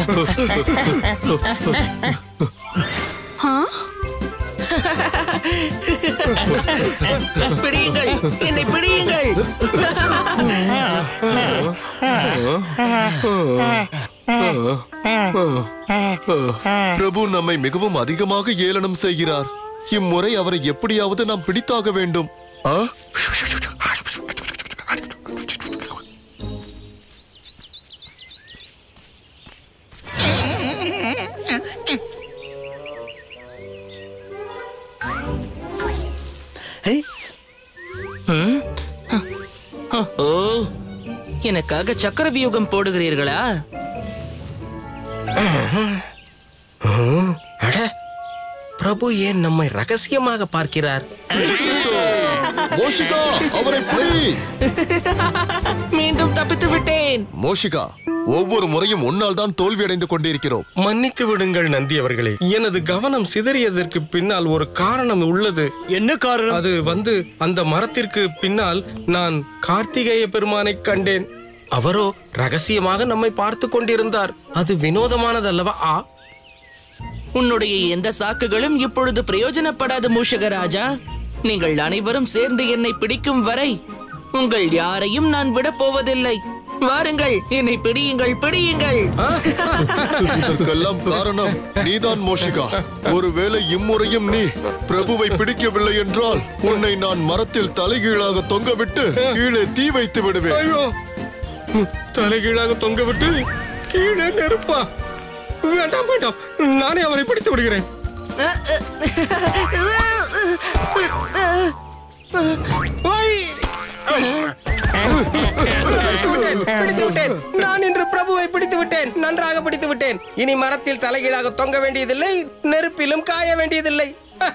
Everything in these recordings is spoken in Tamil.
பிடியுங்கள் என்னை பிடியுங்கள் பிரபு நம்மை மிகவும் அதிகமாக ஏளனம் செய்கிறார் இம்முறை அவரை எப்படியாவது நாம் பிடித்தாக வேண்டும் ஆ? ஓ எனக்காக சக்கர வியூகம் போடுகிறீர்களா அட பிரபு ஏன் நம்மை ரகசியமாக பார்க்கிறார் மோஷிகா அவரை பிடி மீண்டும் தப்பித்து விட்டேன் மோஷிகா ஒவ்வொரு முறையும் உன்னால் தான் தோல்வி அடைந்து கொண்டிருக்கிறோம் மன்னித்து விடுங்கள் நந்தி அவர்களே எனது கவனம் சிதறியதற்கு பின்னால் ஒரு காரணம் உள்ளது என்ன காரணம் அது வந்து அந்த மரத்திற்கு பின்னால் நான் கார்த்திகேய பெருமானை கண்டேன் அவரோ ரகசியமாக நம்மை பார்த்து கொண்டிருந்தார் அது வினோதமானதல்லவா ஆ உன்னுடைய எந்த சாக்குகளும் இப்பொழுது பிரயோஜனப்படாது மூஷகராஜா நீங்கள் அனைவரும் சேர்ந்து என்னை பிடிக்கும் வரை உங்கள் யாரையும் நான் விடப் போவதில்லை வாருங்கள் என்னை பிடியுங்கள் பிடியுங்கள் இதற்கெல்லாம் காரணம் நீதான் மோஷிகா ஒருவேளை இம்முறையும் நீ பிரபுவை பிடிக்கவில்லை என்றால் உன்னை நான் மரத்தில் தலைகீழாக தொங்கவிட்டு கீழே தீ வைத்து விடுவேன் ஐயோ ம், தலைகீழாக தொங்க விட்டு கீழே நெருப்பா வேண்டாம் வேண்டாம் நானே அவரை பிடித்து விடுகிறேன் பிடித்து விட்டேன், பிடித்து விட்டேன் நான் இன்று பிரபுவை பிடித்து விட்டேன் நன்றாக பிடித்து விட்டேன் இனி மரத்தில் தலைகீழாக தொங்க வேண்டியதில்லை நெருப்பிலும் காய வேண்டியதில்லை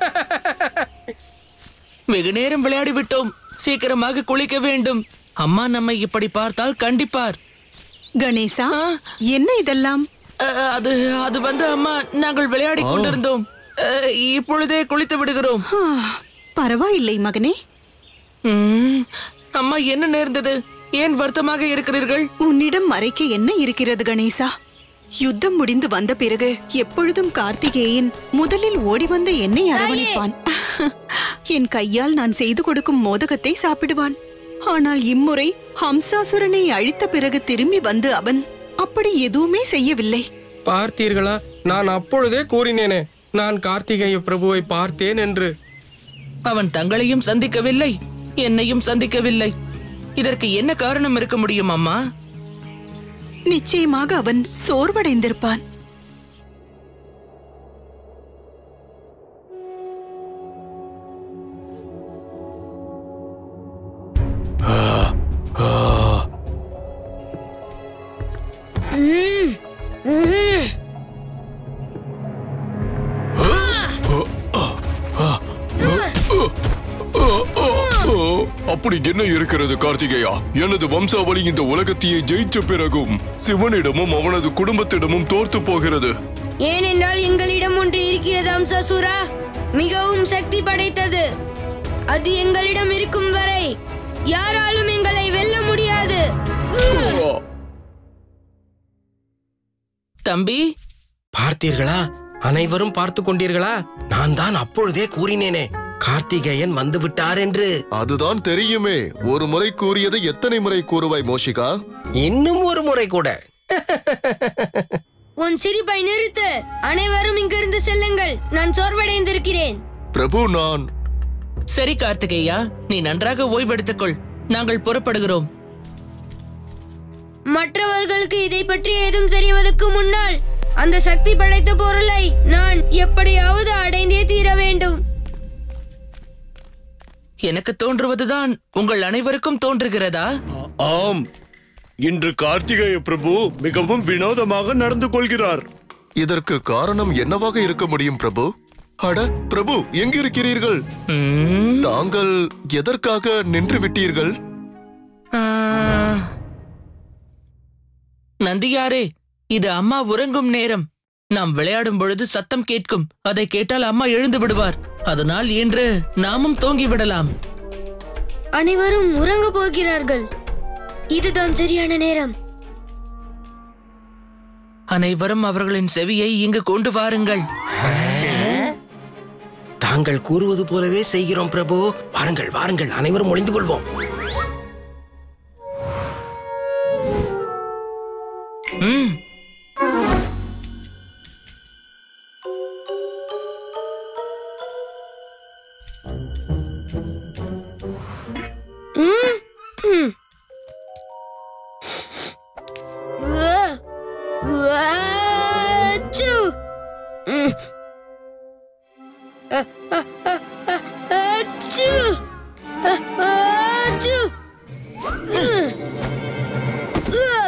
வெகு நேரம் விளையாடி விட்டோம் சீக்கிரமாக குளிக்க வேண்டும் அம்மா நம்மை இப்படி பார்த்தால் கண்டிப்பார் கணேசா என்ன இதெல்லாம் அ, அது அது வந்து அம்மா நாங்கள் விளையாடி கொண்டிருந்தோம் அ, இப்பொழுதே குளித்து விடுகிறோம் ஆ, பரவாயில்லை மகனே ம், அம்மா என்ன நேர்ந்தது ஏன் வருத்தமாக இருக்கிறீர்கள் உன்னிடம் மறைக்க என்ன இருக்கிறது கணேசா யுத்தம் முடிந்து வந்த பிறகு எப்பொழுதும் கார்த்திகேயன் முதலில் ஓடி வந்த என்னை அரவணைப்பான் என் கையால் நான் செய்து கொடுக்கும் மோதகத்தை சாப்பிடுவான் ஆனால் இம்முறை ஹம்சாசுரனை அழித்த பிறகு திரும்பி வந்து அவன் அப்படி எதுவுமே செய்யவில்லை பார்த்தீர்களா நான் அப்பொழுதே கூறினேனே நான் கார்த்திகேய பிரபுவை பார்த்தேன் என்று அவன் தங்களையும் சந்திக்கவில்லை என்னையும் சந்திக்கவில்லை இதற்கு என்ன காரணம் இருக்க முடியும் அம்மா நிச்சயமாக அவன் சோர்வடைந்திருப்பான் அப்படி என்ன இருக்கிறது கார்த்திகேயா எனது வம்சாவளி இந்த உலகத்தையே ஜெயிச்ச பிறகும் சிவனிடமும் அவனது குடும்பத்திடமும் தோர்த்து போகிறது ஏனென்றால் எங்களிடம் ஒன்று இருக்கிறது அம்சசுரா மிகவும் சக்தி படைத்தது அது எங்களிடம் இருக்கும் வரை யாராலும் எங்களை வெல்ல முடியாது தம்பி பார்த்தீர்களா அனைவரும் பார்த்து கொண்டீர்களா நான் தான் அப்பொழுதே கூறினேனே கார்த்திகேயன் வந்து விட்டார் என்று அதுதான் தெரியுமே ஒரு முறை கூறியதை எத்தனை முறை கூறுவாய் மோஷிகா இன்னும் ஒரு முறை கூட உன் சிரிப்பை நிறுத்து அனைவரும் இங்கிருந்து செல்லுங்கள் நான் சோர்வடைந்திருக்கிறேன் பிரபு நான் சரி கார்த்திகேயா நீ நன்றாக ஓய்வெடுத்துக்கொள் நாங்கள் புறப்படுகிறோம் மற்றவர்களுக்கு இதை பற்றி ஏதும் தெரிவதற்கு முன்னால் அந்த சக்தி படைத்த பொருளை நான் எப்படியாவது அடைந்தே தீர வேண்டும் எனக்கு தோன்றுவதுதான் உங்கள் அனைவருக்கும் தோன்றுகிறதா ஆம் இன்று கார்த்திகேய பிரபு மிகவும் வினோதமாக நடந்து கொள்கிறார் இதற்கு காரணம் என்னவாக இருக்க முடியும் பிரபு அட பிரபு எங்கிருக்கிறீர்கள் ம், தாங்கள் எதற்காக நின்று விட்டீர்கள் ஆ. நந்தியாரே இது அம்மா உறங்கும் நேரம் நாம் விளையாடும் பொழுது சத்தம் கேட்கும் அதை கேட்டால் அம்மா எழுந்து விடுவார் அதனால் இன்று நாமும் தூங்கி விடலாம் அனைவரும் உறங்க போகிறார்கள் இதுதான் சரியான நேரம் அனைவரும் அவர்களின் செவியை இங்கு கொண்டு வாருங்கள் தாங்கள் கூறுவது போலவே செய்கிறோம் பிரபு வாருங்கள் வாருங்கள் அனைவரும் ஒளிந்து கொள்வோம் ம் உவா- உவாச்சு. ம். அ- அ- அ- அ- அச்சு. அ- ஆச்சு. ம். உவா.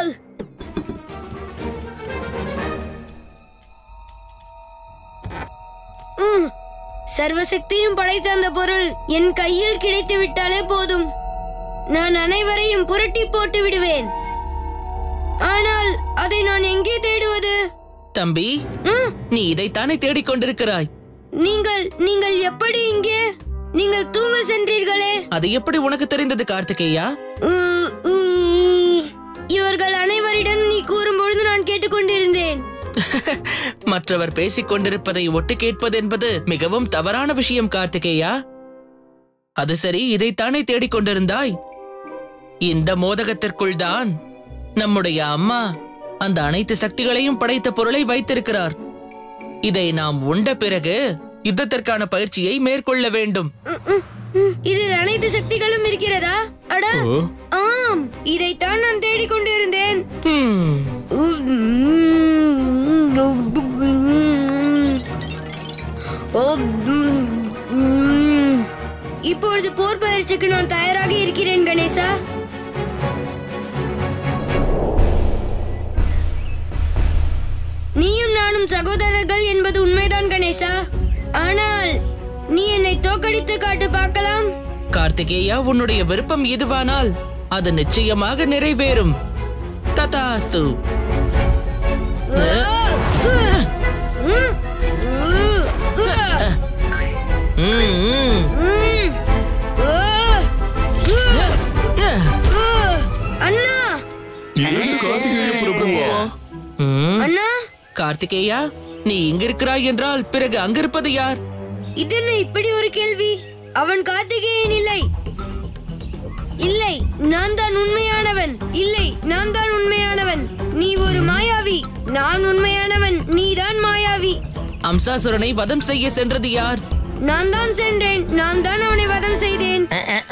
ம். சர்வசக்தியும் படைத்த அந்த பொருள் என் கையில் கிடைத்து விட்டாலே போதும் நான் அனைவரையும் புரட்டி போட்டு விடுவேன் ஆனால் அதை நான் எங்கே தேடுவது தம்பி ம், நீ இதைத்தானே தேடிக் கொண்டிருக்கிறாய் நீங்கள் நீங்கள் எப்படி இங்கே நீங்கள் தூங்க சென்றீர்களே அது எப்படி உனக்கு தெரிந்தது கார்த்திகேயா உ, உ, இவர்கள் அனைவரிடம் நீ கூறும்பொழுது நான் கேட்டுக்கொண்டிருந்தேன் மற்றவர் பேசிக் கொண்டிருப்பதை ஒட்டு கேட்பது என்பது மிகவும் தவறான விஷயம் கார்த்திகேயா அது சரி இதைத்தானே தேடிக் கொண்டிருந்தாய் இந்த மோதகத்திற்குள் தான் நம்முடைய அம்மா அந்த அனைத்து சக்திகளையும் படைத்த பொருளை வைத்திருக்கிறார் இதை நாம் உண்ட பிறகு யுத்தத்திற்கான பயிற்சியை மேற்கொள்ள வேண்டும் இதில் அனைத்து சக்திகளும் இருக்கிறதா அட ஆம் இதைத்தான் நான் தேடிக்கொண்டிருந்தேன் ஹம், இப்பொழுது போர் பயிற்சிக்கு நான் தயாராக இருக்கிறேன் கணேசா நீயும் நானும் சகோதரர்கள் என்பது உண்மைதான் கணேசா ஆனால் நீ என்னை தோக்கடித்து காட்டு பார்க்கலாம் கார்த்திகேயா உன்னுடைய விருப்பம் இதுவானால் அது நிச்சயமாக நிறைவேறும் ததாஸ்து ம், ம். அண்ணா இரண்டு கார்த்திகேய பிரபுவா ம். அண்ணா கார்த்திகேயா நீ இங்கிருக்கிறாய் என்றால் பிறகு அங்கிருப்பது யார் இது என்ன இப்படி ஒரு கேள்வி அவன் கார்த்திகேயன் இல்லை இல்லை நான் தான் உண்மையானவன் இல்லை நான் தான் உண்மையானவன் நீ ஒரு மாயாவி நான் உண்மையானவன் நீதான் மாயாவி அம்சாசுரனை வதம் செய்ய சென்றது யார் நான் தான் சென்றேன் நான் தான் அவனை வதம் செய்தேன்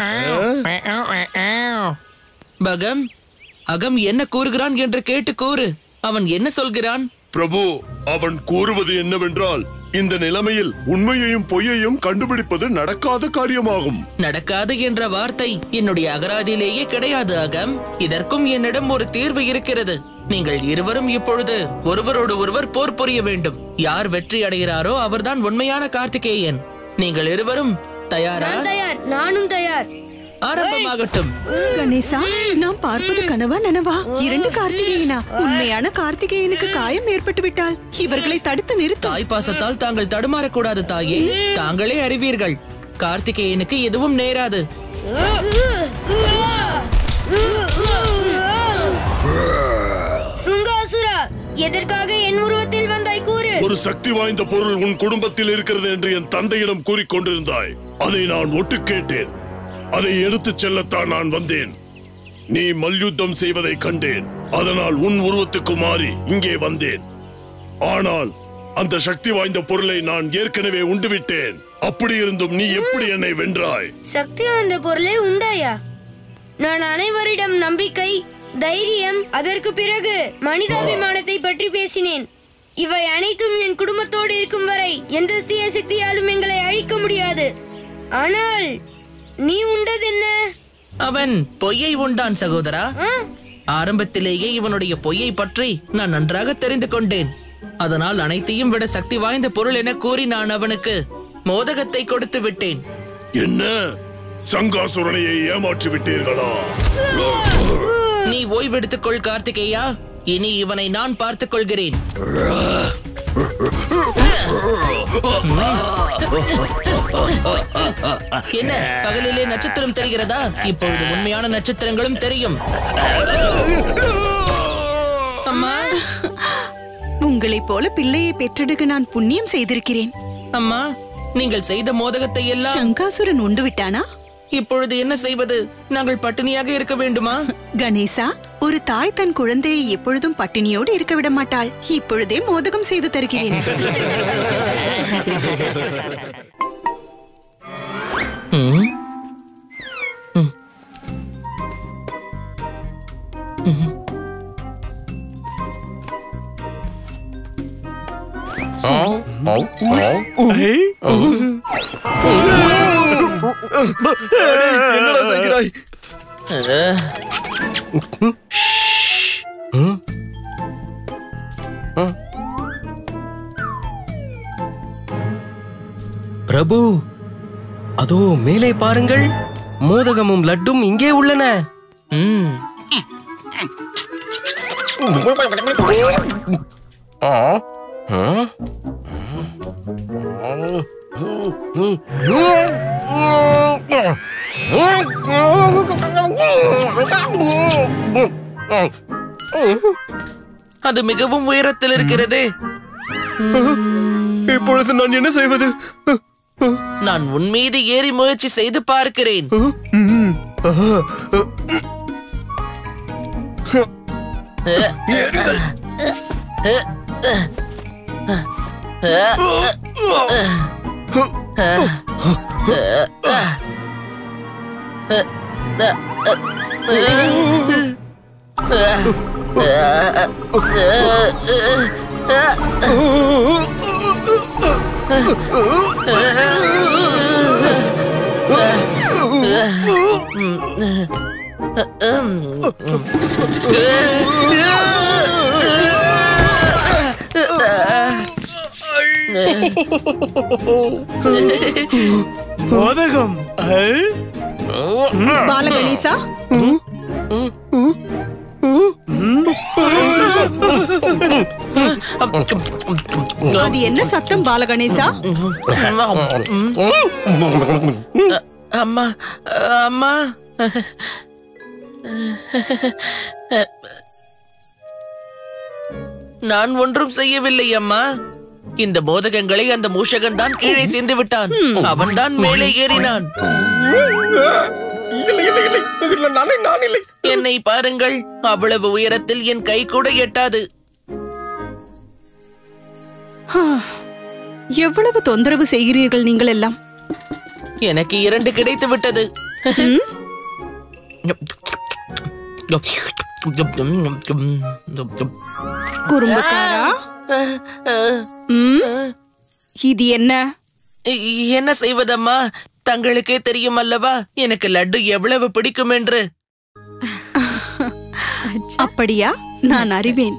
பகம் அகம் என்ன கூறுகிறான் என்று கேட்டு கூறு அவன் என்ன சொல்கிறான் பிரபு அவன் கூறுவது என்னவென்றால் இந்த நிலைமையில் உண்மையையும் பொய்யையும் கண்டுபிடிப்பது நடக்காத காரியமாகும் நடக்காது என்ற வார்த்தை என்னுடைய அகராதியிலேயே கிடையாது அகம் இதற்கும் என்னிடம் ஒரு தீர்வு இருக்கிறது நீங்கள் இருவரும் இப்பொழுது ஒருவரோடு ஒருவர் போர் புரிய வேண்டும் யார் வெற்றி அடைகிறாரோ அவர்தான் உண்மையான கார்த்திகேயன் நீங்கள் இருவரும் தயாரா நான் தயார் நானும் தயார் ஆரம்பமாகட்டும் கணேசா நாம் பார்ப்பது கனவா நனவா இரண்டு கார்த்திகேயனா உண்மையான கார்த்திகேயனுக்கு காயம் ஏற்பட்டு விட்டால் இவர்களை தடுத்து நிறுத்து தாய் பாசத்தால் தாங்கள் தடுமாறக்கூடாது தாயே தாங்களே அறிவீர்கள் கார்த்திகேயனுக்கு எதுவும் நேராது சுங்காசுரா எதற்காக என் உருவத்தில் வந்தாய் கூறு ஒரு சக்தி வாய்ந்த பொருள் உன் குடும்பத்தில் இருக்கிறது என்று என் தந்தையிடம் கூறிக்கொண்டிருந்தாய் அதை நான் ஒட்டு கேட்டேன் அதை எடுத்துச் செல்லத்தான் நான் வந்தேன் நீ மல்யுத்தம் செய்வதை கண்டேன் அதனால் உன் உருவத்துக்கு மாறி இங்கே வந்தேன் ஆனால் அந்த சக்தி வாய்ந்த பொருளை நான் ஏற்கனவே உண்டுவிட்டேன் அப்படி இருந்தும் நீ எப்படி என்னை வென்றாய் சக்தி வாய்ந்த பொருளை உண்டாயா நான் அனைவரிடம் நம்பிக்கை தைரியம் அதற்கு பிறகு மனிதாபிமானத்தை பற்றி பேசினேன் இவை அனைத்தும் என் குடும்பத்தோடு இருக்கும் வரை எந்த தீய சக்தியாலும் எங்களை அழிக்க முடியாது ஆனால் நீ உண்டதென்ன அவன் பொய்யை உண்டான் சகோதரா ஆ? ஆரம்பத்திலேயே இவனுடைய பொய்யை பற்றி நான் நன்றாக தெரிந்து கொண்டேன் அதனால் அனைத்தையும் விட சக்தி வாய்ந்த பொருள் என கூறி நான் அவனுக்கு மோதகத்தை கொடுத்து விட்டேன் என்ன சங்காசுரனையை ஏமாற்றி விட்டீர்களா நீ ஓய்வெடுத்துக் கொள் கார்த்திகேயா இனி இவனை நான் பார்த்துக் கொள்கிறேன் என்ன பகலிலே நட்சத்திரம் தெரிகிறதா இப்பொழுது உண்மையான நட்சத்திரங்களும் தெரியும் அம்மா உங்களைப் போல பிள்ளையை பெற்றெடுக்க நான் புண்ணியம் செய்திருக்கிறேன் அம்மா நீங்கள் செய்த மோதகத்தை எல்லாம் சங்காசுரன் உண்டு விட்டானா இப்பொழுது என்ன செய்வது நாங்கள் பட்டினியாக இருக்க வேண்டுமா கணேசா ஒரு தாய் தன் குழந்தையை எப்பொழுதும் பட்டினியோடு இருக்க விட மாட்டாள் இப்பொழுதே மோதகம் செய்து தருகிறேன் ம்? என்னடா செய்கிறாய் அஹ், பிரபு அதோ மேலே பாருங்கள் மோதகமும் லட்டும் இங்கே உள்ளன ம். அது மிகவும் உயரத்தில் இருக்கிறதே இப்பொழுது நான் என்ன செய்வது நான் உன் மீது ஏறி முயற்சி செய்து பார்க்கிறேன் மோதகம் பாலகணேசா அது என்ன சத்தம் பாலகணேசா அம்மா அம்மா நான் ஒன்றும் செய்யவில்லை அம்மா இந்த போதகங்களை அந்த மூஷகன் தான் கீழே சேர்ந்து விட்டான் அவன் தான் மேலே ஏறினான் இல்லை இல்லை இல்லை இல்லை நானே நான் இல்லை என்னை பாருங்கள் அவ்வளவு உயரத்தில் என் கை கூட எட்டாது எவ்வளவு தொந்தரவு செய்கிறீர்கள் நீங்கள் எல்லாம் எனக்கு இரண்டு கிடைத்து விட்டது குறும்புக்காரா ம்? இது என்ன என்ன செய்வதம்மா தங்களுக்கே தெரியும் அல்லவா எனக்கு லட்டு எவ்வளவு பிடிக்கும் என்று அப்படியா நான் அறிவேன்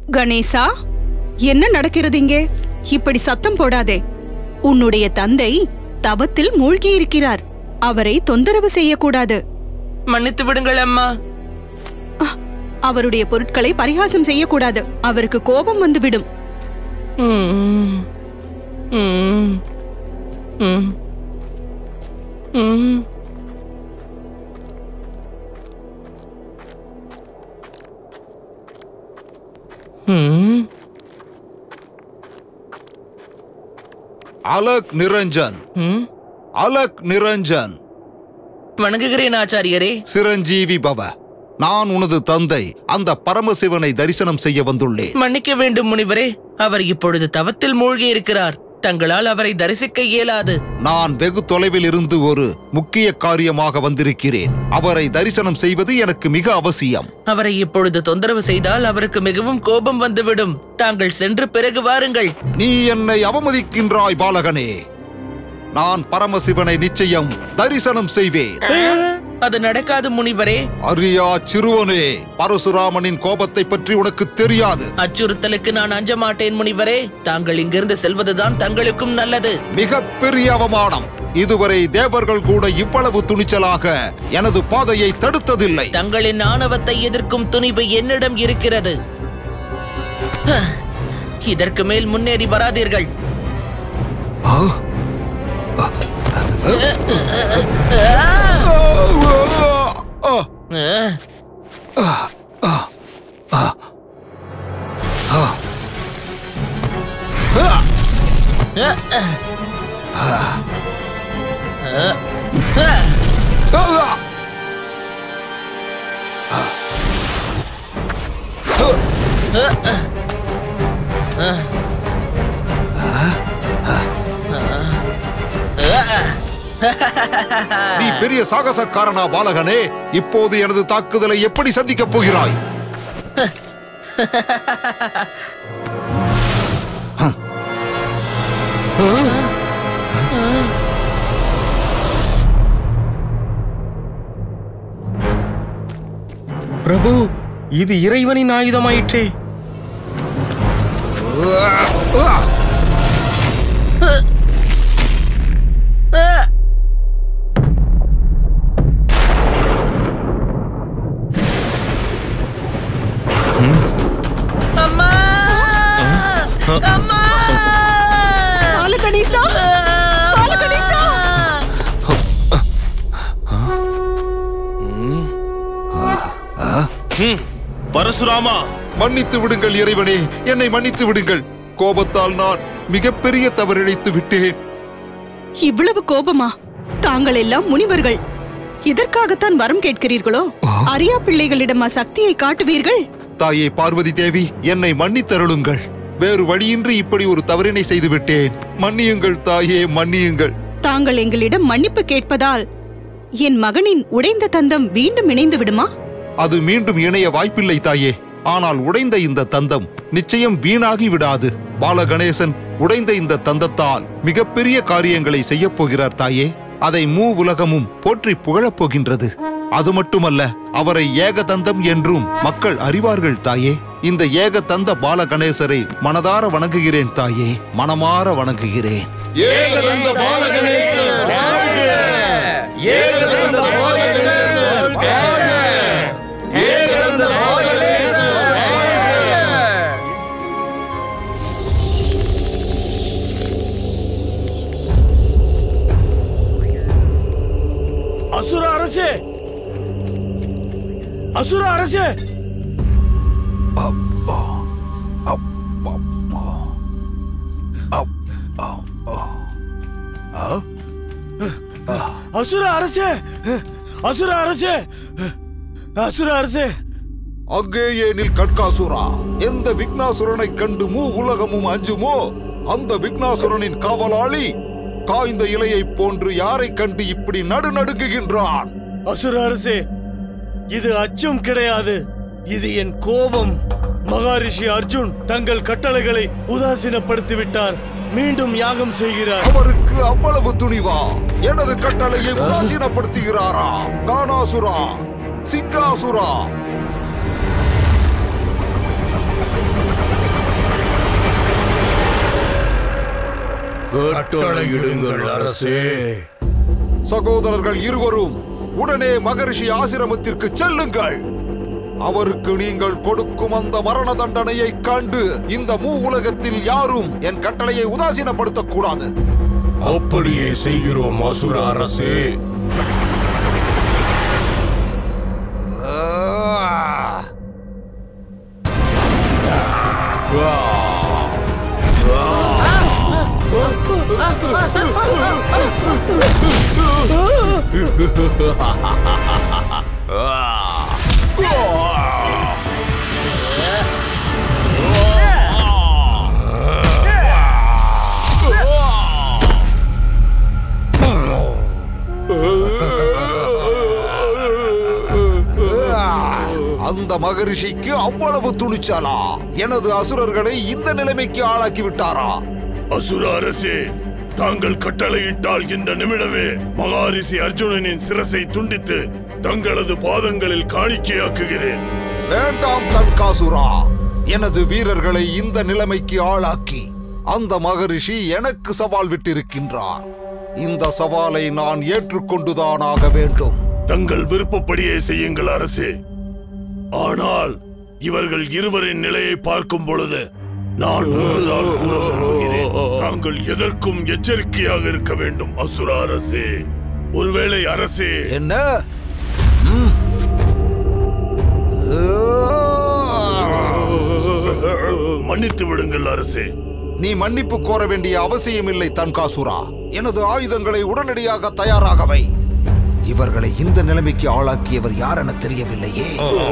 கணேசா என்ன நடக்கிறது இங்கே இப்படி சத்தம் போடாதே உன்னுடைய தந்தை தவத்தில் மூழ்கி இருக்கிறார் அவரை தொந்தரவு செய்யக்கூடாது மன்னித்து விடுங்கள் அம்மா அவருடைய பொருட்களை பரிகாசம் செய்யக்கூடாது அவருக்கு கோபம் வந்துவிடும் ம். ம். ம். ம். ம். அலக் நிரஞ்சன் ம். அலக் நிரஞ்சன் வணங்குகிறேன் ஆச்சாரியரே சிரஞ்சீவி பவ நான் உனது தந்தை அந்த பரமசிவனை தரிசனம் செய்ய வந்துள்ளேன் மன்னிக்க வேண்டும் முனிவரே அவர் இப்பொழுது தவத்தில் மூழ்கி இருக்கிறார் தங்களால் அவரை தரிசிக்க இயலாது நான் வெகு தொலைவில் இருந்து ஒரு முக்கிய காரியமாக வந்திருக்கிறேன் அவரை தரிசனம் செய்வது எனக்கு மிக அவசியம் அவரை இப்பொழுது தொந்தரவு செய்தால் அவருக்கு மிகவும் கோபம் வந்துவிடும் தாங்கள் சென்று பிறகு வாருங்கள் நீ என்னை அவமதிக்கின்றாய் பாலகனே நான் பரமசிவனை நிச்சயம் தரிசனம் செய்வேன் அது நடக்காது முனிவரே அரியா சிறுவனே பரசுராமனின் கோபத்தை பற்றி உனக்கு தெரியாது அச்சுறுத்தலுக்கு நான் அஞ்ச மாட்டேன் முனிவரே தாங்கள் இங்கிருந்து செல்வதுதான் தங்களுக்கும் நல்லது மிக பெரிய அவமானம் இதுவரை தேவர்கள் கூட இவ்வளவு துணிச்சலாக எனது பாதையை தடுத்ததில்லை தங்களின் ஆணவத்தை எதிர்க்கும் துணிவு என்னிடம் இருக்கிறது ஹ, இதற்கு மேல் முன்னேறி வராதீர்கள் அஹ், நீ பெரிய சாகசக்காரனா பாலகனே இப்போது எனது தாக்குதலை எப்படி சந்திக்கப் போகிறாய் பிரபு இது இறைவனின் ஆயுதமாயிற்றே அம்மா அம்மா பாலகணேசா பாலகணேசா பரசுராமா மன்னித்து விடுங்கள் இறைவனே என்னை மன்னித்து விடுங்கள் கோபத்தால் நான் மிகப்பெரிய தவறிழைத்து விட்டேன் இவ்வளவு கோபமா தாங்கள் எல்லாம் முனிவர்கள் இதற்காகத்தான் வரம் கேட்கிறீர்களோ அரியா பிள்ளைகளிடம் சக்தியை காட்டுவீர்கள் தாயே பார்வதி தேவி என்னை மன்னித்தருளுங்கள் வேறு வழியின்றி இப்படி ஒரு தவறினை செய்து விட்டேன் மன்னியுங்கள் தாயே மன்னியுங்கள் தாங்கள் எங்களிடம் மன்னிப்பு கேட்பதால் என் மகனின் உடைந்த தந்தம் மீண்டும் இணைந்து விடுமா அது மீண்டும் இணைய வாய்ப்பில்லை தாயே ஆனால் உடைந்த இந்த தந்தம் நிச்சயம் வீணாகி விடாது பாலகணேசன் உடைந்த இந்த தந்தத்தால் மிகப்பெரிய காரியங்களை செய்யப் போகிறார் தாயே அதை மூ உலகமும் போற்றி புகழப் போகின்றது அது மட்டுமல்ல அவரை ஏகதந்தம் என்றும் மக்கள் அறிவார்கள் தாயே இந்த ஏகதந்த பாலகணேசரை மனதார வணங்குகிறேன் தாயே மனமார வணங்குகிறேன் ஏகதந்த பாலகணேசர் வாழ்க! ஏகதந்த பாலகணேசர் வாழ்க! ஏகதந்த பாலகணேசர் வாழ்க! அசுர அரசே அசுர அரசே அசுர அரசே அசுர அரசே அசுர அரசே அங்கே ஏனில் கட்காசுரா எந்த விக்னாசுரனை கண்டு மூ உலகமும் அஞ்சுமோ அந்த விக்னாசுரனின் காவலாளி காய்ந்த இலையைப் போன்று யாரை கண்டு இப்படி நடுநடுங்குகின்றான் அசுர அரசே இது அச்சம் கிடையாது இது என் கோபம் மகாரிஷி அர்ஜுன் தங்கள் கட்டளைகளை உதாசீனப்படுத்தி விட்டார் மீண்டும் யாகம் செய்கிறார் அவருக்கு அவ்வளவு துணிவா எனது கட்டளையை உதாசீனப்படுத்துகிறாரா கானாசுரா சிங்காசுரா கட்டளையிடுங்கள் அரசே சகோதரர்கள் இருவரும் உடனே மகரிஷி ஆசிரமத்திற்கு செல்லுங்கள் அவருக்கு நீங்கள் கொடுக்கும் அந்த மரண தண்டனையை கண்டு இந்த மூ உலகத்தில் யாரும் என் கட்டளையை உதாசீனப்படுத்தக் கூடாது அப்படியே செய்கிறோம் அசுர அரசே அந்த மகரிஷிக்கு அவ்வளவு துணிச்சலா எனது அசுரர்களை இந்த நிலைமைக்கு ஆளாக்கி விட்டாரா அசுர அரசே தாங்கள் கட்டளையிட்டால் இந்த நிமிடமே மகாரிஷி அர்ஜுனனின் சிரசை துண்டித்து தங்களது பாதங்களில் காணிக்கையாக்குகிறேன் வேண்டாம் தன்காசுரா எனது வீரர்களை இந்த நிலைமைக்கு ஆளாக்கி அந்த மகரிஷி எனக்கு சவால் விட்டிருக்கின்றார் இந்த சவாலை நான் ஏற்றுக்கொண்டுதான் ஆக வேண்டும் தங்கள் விருப்பப்படியே செய்யுங்கள் அரசே ஆனால் இவர்கள் இருவரின் நிலையை பார்க்கும் பொழுது நான் ஒன்றுதான் கூற விரும்புகிறேன் தாங்கள் எதற்கும் எச்சரிக்கையாக இருக்க வேண்டும் அசுர அரசே ஒருவேளை அரசே என்ன ம். மன்னித்து விடுங்கள் அரசே நீ மன்னிப்பு கோர வேண்டிய அவசியமில்லை தன்காசுரா எனது ஆயுதங்களை உடனடியாக தயாராகவை இவர்களை இந்த நிலைமைக்கு ஆளாக்கியவர் யார் என தெரியவில்லையே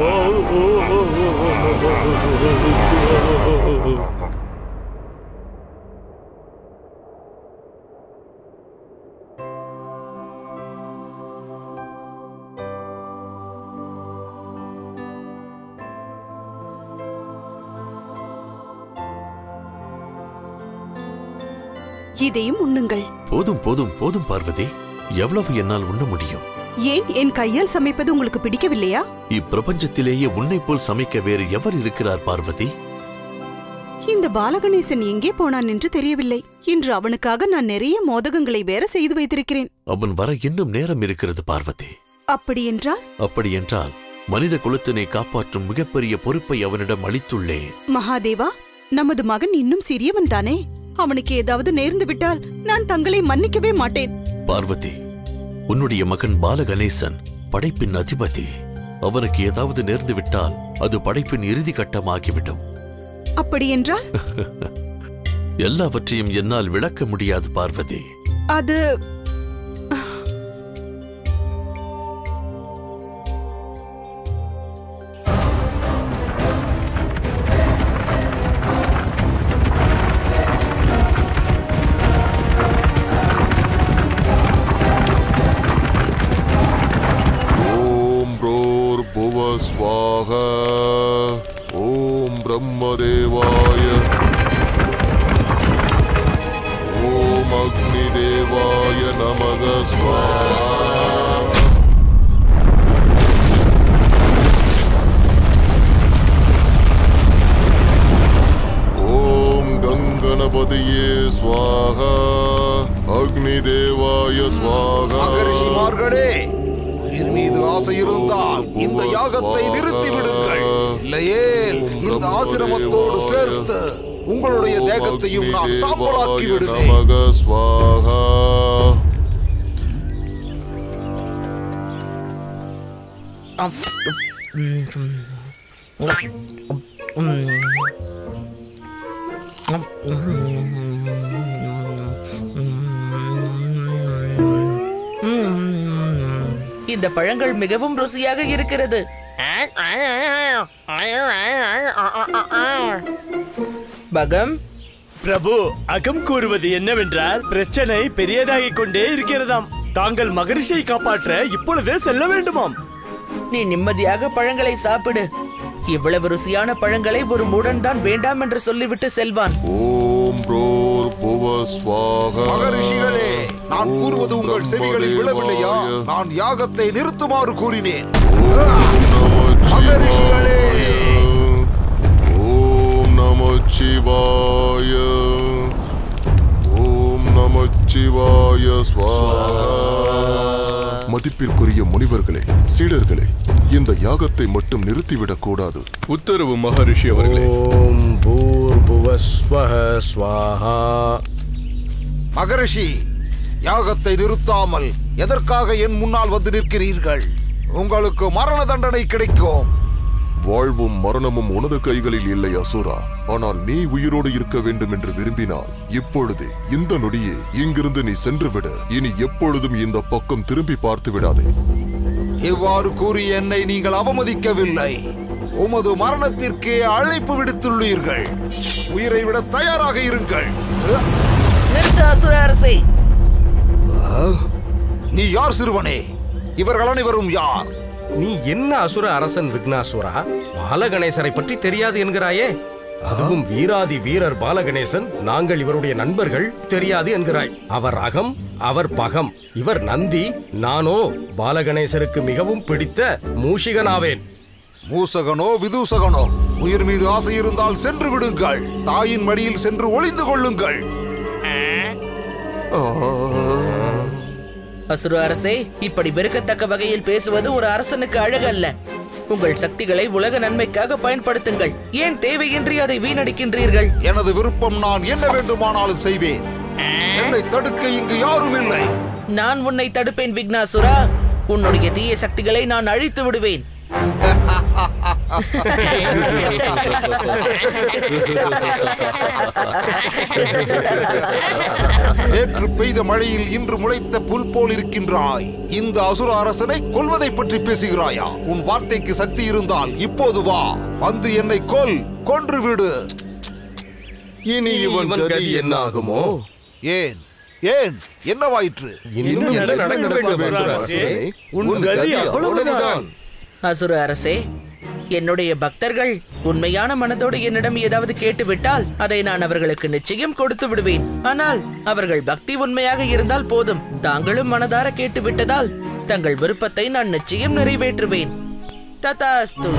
இதையும் உண்ணுங்கள் போதும் போதும் போதும் பார்வதி எவ்வளவு என்னால் உண்ண முடியும் ஏன் என் கையால் சமைப்பது உங்களுக்கு பிடிக்கவில்லையா இப்பிரபஞ்சத்திலேயே உன்னைப் போல் சமைக்க வேறு எவர் இருக்கிறார் பார்வதி இந்த பாலகணேசன் எங்கே போனான் என்று தெரியவில்லை இன்று அவனுக்காக நான் நிறைய மோதகங்களை வேற செய்து வைத்திருக்கிறேன் அவன் வர இன்னும் நேரம் இருக்கிறது பார்வதி அப்படி என்றால் அப்படியென்றால் மனித குலத்தினை காப்பாற்றும் மிகப்பெரிய பொறுப்பை அவனிடம் அளித்துள்ளேன் மகாதேவா நமது மகன் இன்னும் சிறியவன் தானே அவனுக்கு ஏதாவது நேர்ந்து விட்டால் நான் தங்களை மன்னிக்கவே மாட்டேன் பார்வதி உன்னுடைய மகன் பாலகணேசன் படைப்பின் அதிபதி அவனுக்கு ஏதாவது நேர்ந்து விட்டால் அது படைப்பின் இறுதி கட்டமாகிவிடும் அப்படி என்றால் எல்லாவற்றையும் என்னால் விளக்க முடியாது பார்வதி அது ॐ भ्रोर्भुव स्वाहा ॐ ब्रह्मदेवाय ॐ अग्निदेवाय नमः स्वाहा ॐ गङ्गणपतये स्वाहा अग्निदेवाय स्वाहा மகரிஷிமார்களே உயிர் மீது ஆசை இருந்தால் இந்த யாகத்தை நிறுத்தி விடுங்கள் இல்லையேல் இந்த ஆசிரமத்தோடு சேர்த்து உங்களுடைய தேகத்தையும் நான் சாம்பலாக்கி விடுவேன் நமக ஸ்வாஹா இந்த பழங்கள் மிகவும் ருசியாக இருக்கிறது பகம் பிரபு அகம் கூறுவது என்னவென்றால் பிரச்சனை பெரியதாகிக் கொண்டே இருக்கிறதாம் தாங்கள் மகரிஷியை காப்பாற்ற இப்பொழுதே செல்ல வேண்டுமாம் நீ நிம்மதியாக பழங்களை சாப்பிடு இவ்வளவு ருசியான பழங்களை ஒரு மூடன் தான் வேண்டாம் என்று சொல்லிவிட்டு செல்வான் ஓம் ப்ரோர் புவ ஸ்வாஹா மகரிஷிகளே நான் கூறுவது உங்கள் செவிகளில் விழவில்லையா நான் யாகத்தை நிறுத்துமாறு கூறினேன் மகரிஷிகளே ஓம் நம சிவாய ஓம் மதிப்பிற்குரிய முனிவர்களே சீடர்களே இந்த யாகத்தை மட்டும் நிறுத்திவிடக் கூடாது உத்தரவு மகரிஷி அவர்களே ஓம் பூர்புவஸ்வஹ ஸ்வாஹா மகரிஷி யாகத்தை நிறுத்தாமல் எதற்காக என் முன்னால் வந்து நிற்கிறீர்கள் உங்களுக்கு மரண தண்டனை கிடைக்கும் வாழ்வும் மரணமும் உனது கைகளில் இல்லை அசுரா ஆனால் நீ உயிரோடு இருக்க வேண்டும் என்று விரும்பினால் இப்பொழுதே இந்த நொடியே இங்கிருந்து நீ சென்று விடு இனி எப்பொழுதும் இந்த பக்கம் திரும்பி பார்த்து விடாதே இவ்வாறு கூறி என்னை நீங்கள் அவமதிக்கவில்லை உமது மரணத்திற்கே அழைப்பு விடுத்துள்ளீர்கள் உயிரை விட தயாராக இருங்கள் நிறுத்த அசுர அரசே நீ யார் சிறுவனே இவர்கள் அனைவரும் யார் நீ என்ன அசுர அரசன் விக்னாசுரா பாலகணேசரை பற்றி தெரியாது என்கிறாயே அதுவும் வீராதி வீரர் பாலகணேசன் நாங்கள் இவருடைய நண்பர்கள் தெரியாது என்கிறாய் அவர் அகம் அவர் பகம் இவர் நந்தி நானோ பாலகணேசருக்கு மிகவும் பிடித்த மூஷிகனாவேன் மூசகனோ விதூசகனோ உயிர் மீது ஆசை இருந்தால் சென்று விடுங்கள் தாயின் மடியில் சென்று ஒளிந்து கொள்ளுங்கள் அசுர அரசே இப்படி வெறுக்கத்தக்க வகையில் பேசுவது ஒரு அரசனுக்கு அழகல்ல உங்கள் சக்திகளை உலக நன்மைக்காக பயன்படுத்துங்கள் ஏன் தேவையின்றி அதை வீணடிக்கின்றீர்கள் எனது விருப்பம் நான் என்ன வேண்டுமானாலும் செய்வேன் என்னை தடுக்க இங்கு யாரும் இல்லை நான் உன்னை தடுப்பேன் விக்னாசுரா உன்னுடைய தீய சக்திகளை நான் அழித்து விடுவேன் நேற்று பெய்த மழையில் இன்று முளைத்த புல் போல் இருக்கின்றாய் இந்த அசுர அரசனை கொல்வதை பற்றி பேசுகிறாயா உன் வார்த்தைக்கு சக்தி இருந்தால் இப்போது வா வந்து என்னை கொல் கொன்று விடு இனி இவன் கதி என்ன ஆகுமோ ஏன் ஏன் என்னவாயிற்று இன்னும் என்ன நடக்க வேண்டும் அசுர அரசே? உன் கதி அவ்வளவுதான் அசுர அரசே என்னுடைய பக்தர்கள் உண்மையான மனதோடு என்னிடம் ஏதாவது கேட்டுவிட்டால் அதை நான் அவர்களுக்கு நிச்சயம் கொடுத்து விடுவேன் ஆனால் அவர்கள் பக்தி உண்மையாக இருந்தால் போதும் தாங்களும் மனதார கேட்டு விட்டதால் தங்கள் விருப்பத்தை நான் நிச்சயம் நிறைவேற்றுவேன் ததாஸ்து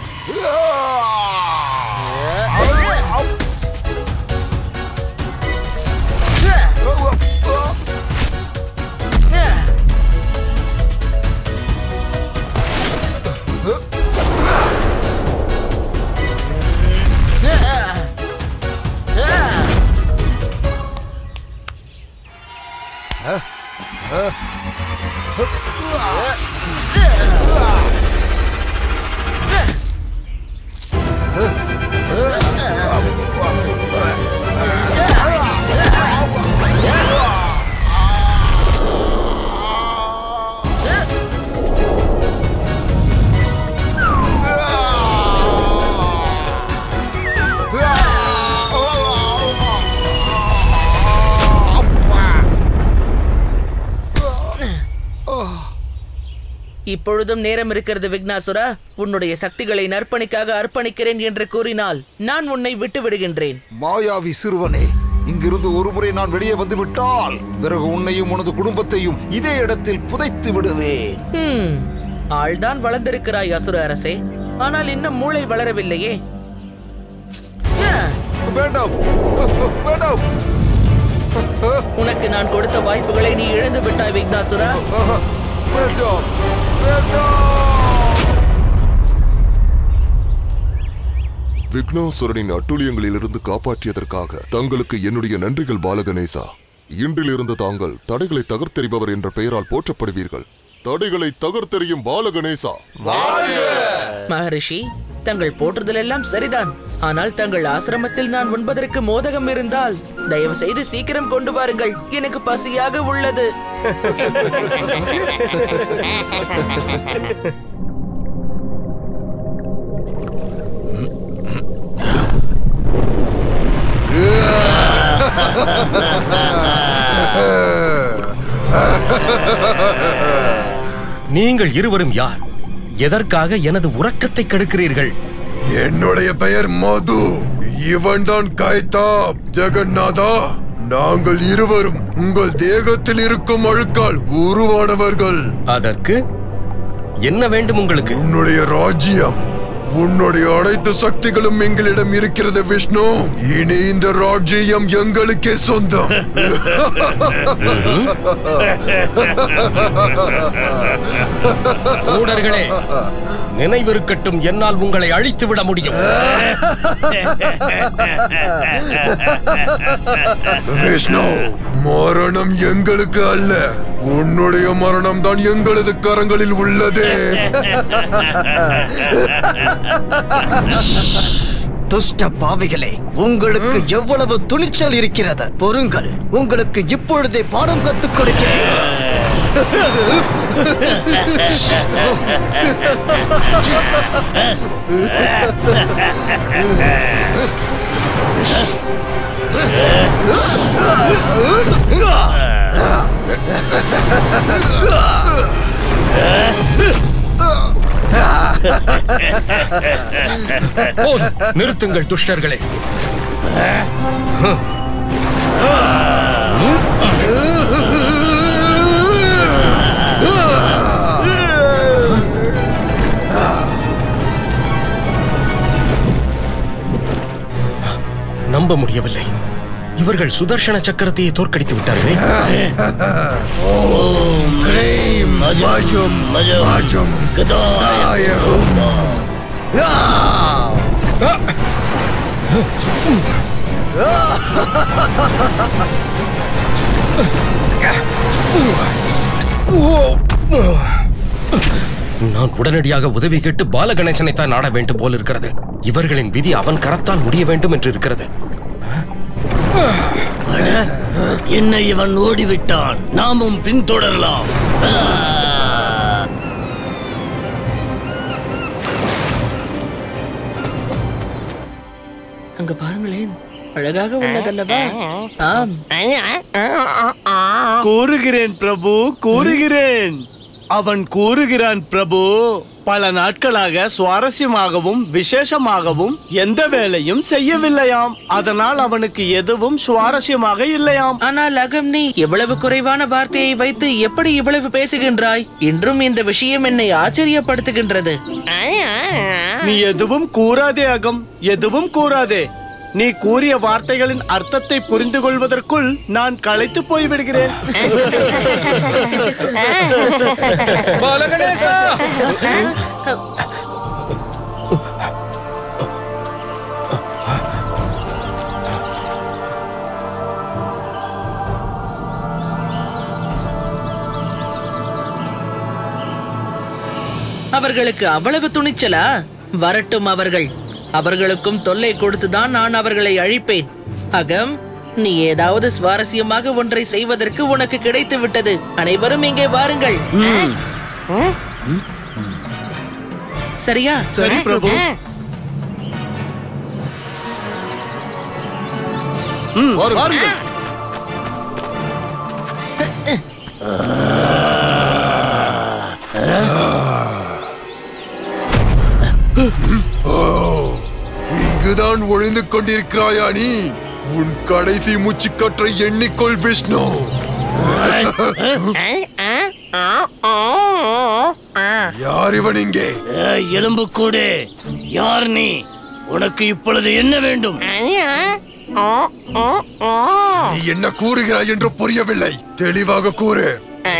இப்பொழுதும் நேரம் இருக்கிறது விக்னாசுரா உன்னுடைய சக்திகளை நற்பணிக்காக அர்ப்பணிக்கிறேன் என்று கூறினால் நான் உன்னை விட்டு விடுகின்றேன் மாயாவி சிறுவனே இங்கிருந்து ஒருமுறை நான் வெளியே வந்து விட்டால் பிறகு உன்னையும் உனது குடும்பத்தையும் இதே இடத்தில் புதைத்து விடுவேன் ஹம், ஆள்தான் வளர்ந்திருக்கிறாய் அசுர அரசே ஆனால் இன்னும் மூளை வளரவில்லையே வேண்டாம் வேண்டாம் உனக்கு நான் கொடுத்த வாய்ப்புகளை நீ இழந்து விட்டாய் விக்னாசுரா வேண்டாம் வேண்டாம் விக்னேஸ்வரனின் அட்டுழியங்களிலிருந்து காப்பாற்றியதற்காக தங்களுக்கு என்னுடைய நன்றிகள் பாலகணேசா இன்றிலிருந்து தாங்கள் தடைகளை தகர்த்தெறிபவர் என்ற பெயரால் போற்றப்படுவீர்கள் தடைகளை தகர்த்தெறியும் பாலகணேசா மகரிஷி தங்கள் போற்றுதல் எல்லாம் சரிதான் ஆனால் தங்கள் ஆசிரமத்தில் நான் உண்பதற்கு மோதகம் இருந்தால் தயவு செய்து சீக்கிரம் கொண்டு வாருங்கள் எனக்கு பசியாக உள்ளது நீங்கள் இருவரும் யார் எதற்காக எனது உறக்கத்தை கெடுக்கிறீர்கள் என்னுடைய பெயர் மது இவன்தான் கைதாப் ஜெகநாதா நாங்கள் இருவரும் உங்கள் தேகத்தில் இருக்கும் அழுக்கால் உருவானவர்கள் அதற்கு என்ன வேண்டும் உங்களுக்கு உன்னுடைய ராஜ்யம் உன்னுடைய அனைத்து சக்திகளும் எங்களிடம் இருக்கிறது விஷ்ணு இனி இந்த ராஜ்யம் எங்களுக்கே சொந்தம் மூடர்களே நினைவிருக்கட்டும் என்னால் உங்களை அழித்து விட முடியும் விஷ்ணு மரணம் எங்களுக்கு அல்ல உன்னுடைய மரணம் தான் எங்களது கரங்களில் உள்ளது துஷ்ட பாவிகளே உங்களுக்கு எவ்வளவு துணிச்சல் இருக்கிறது பொறுங்கள் உங்களுக்கு இப்பொழுதே பாடம் கத்துக் கொடுக்கிறேன் போதும், நிறுத்துங்கள் துஷ்டர்களே நம்ப முடியவில்லை இவர்கள் சுதர்சன சக்கரத்தையே தோற்கடித்து விட்டார்களே கிரீம் மஜம் மஜம் கதாயம் நான் உடனடியாக உதவி கேட்டு பாலகணேசனை தான் நாட வேண்டும் போல் இருக்கிறது இவர்களின் விதி அவன் கரத்தால் முடிய வேண்டும் என்று இருக்கிறது என்ன இவன் ஓடிவிட்டான் நாமும் பின்தொடரலாம் அங்க பாருங்களேன் அழகாக உள்ளதல்லவா ஆம் கூறுகிறேன் பிரபு கூறுகிறேன் அவன் கூறுகிறான் பிரபு பல நாட்களாக சுவாரஸ்யமாகவும் விசேஷமாகவும் எந்த வேலையும் செய்யவில்லையாம் அதனால் அவனுக்கு எதுவும் சுவாரஸ்யமாக இல்லையாம் ஆனால் அகம் நீ இவ்வளவு குறைவான வார்த்தையை வைத்து எப்படி இவ்வளவு பேசுகின்றாய் இன்றும் இந்த விஷயம் என்னை ஆச்சரியப்படுத்துகின்றது நீ எதுவும் கூறாதே அகம் எதுவும் கூறாதே நீ கூறிய வார்த்தைகளின் அர்த்தத்தை புரிந்து கொள்வதற்குள் நான் களைத்து போய்விடுகிறேன் பாலகணேசா அவர்களுக்கு அவ்வளவு துணிச்சலா வரட்டும் அவர்கள் அவர்களுக்கும் தொல்லை கொடுத்துதான் நான் அவர்களை அழிப்பேன் அகம் நீ ஏதாவது சுவாரஸ்யமாக ஒன்றை செய்வதற்கு உனக்கு கிடைத்து விட்டது அனைவரும் இங்கே வாருங்கள் சரியா சரி பிரபு வாருங்கள் இங்குதான் ஒழிந்து கொண்டிருக்கிறாயா நீ உன் கடைசி மூச்சுக்காற்றை எண்ணிக்கொள் விஷ்ணு யார் இவன் இங்கே எலும்பு கூடு யார் நீ உனக்கு இப்பொழுது என்ன வேண்டும் நீ என்ன கூறுகிறாய் என்று புரியவில்லை தெளிவாக கூறு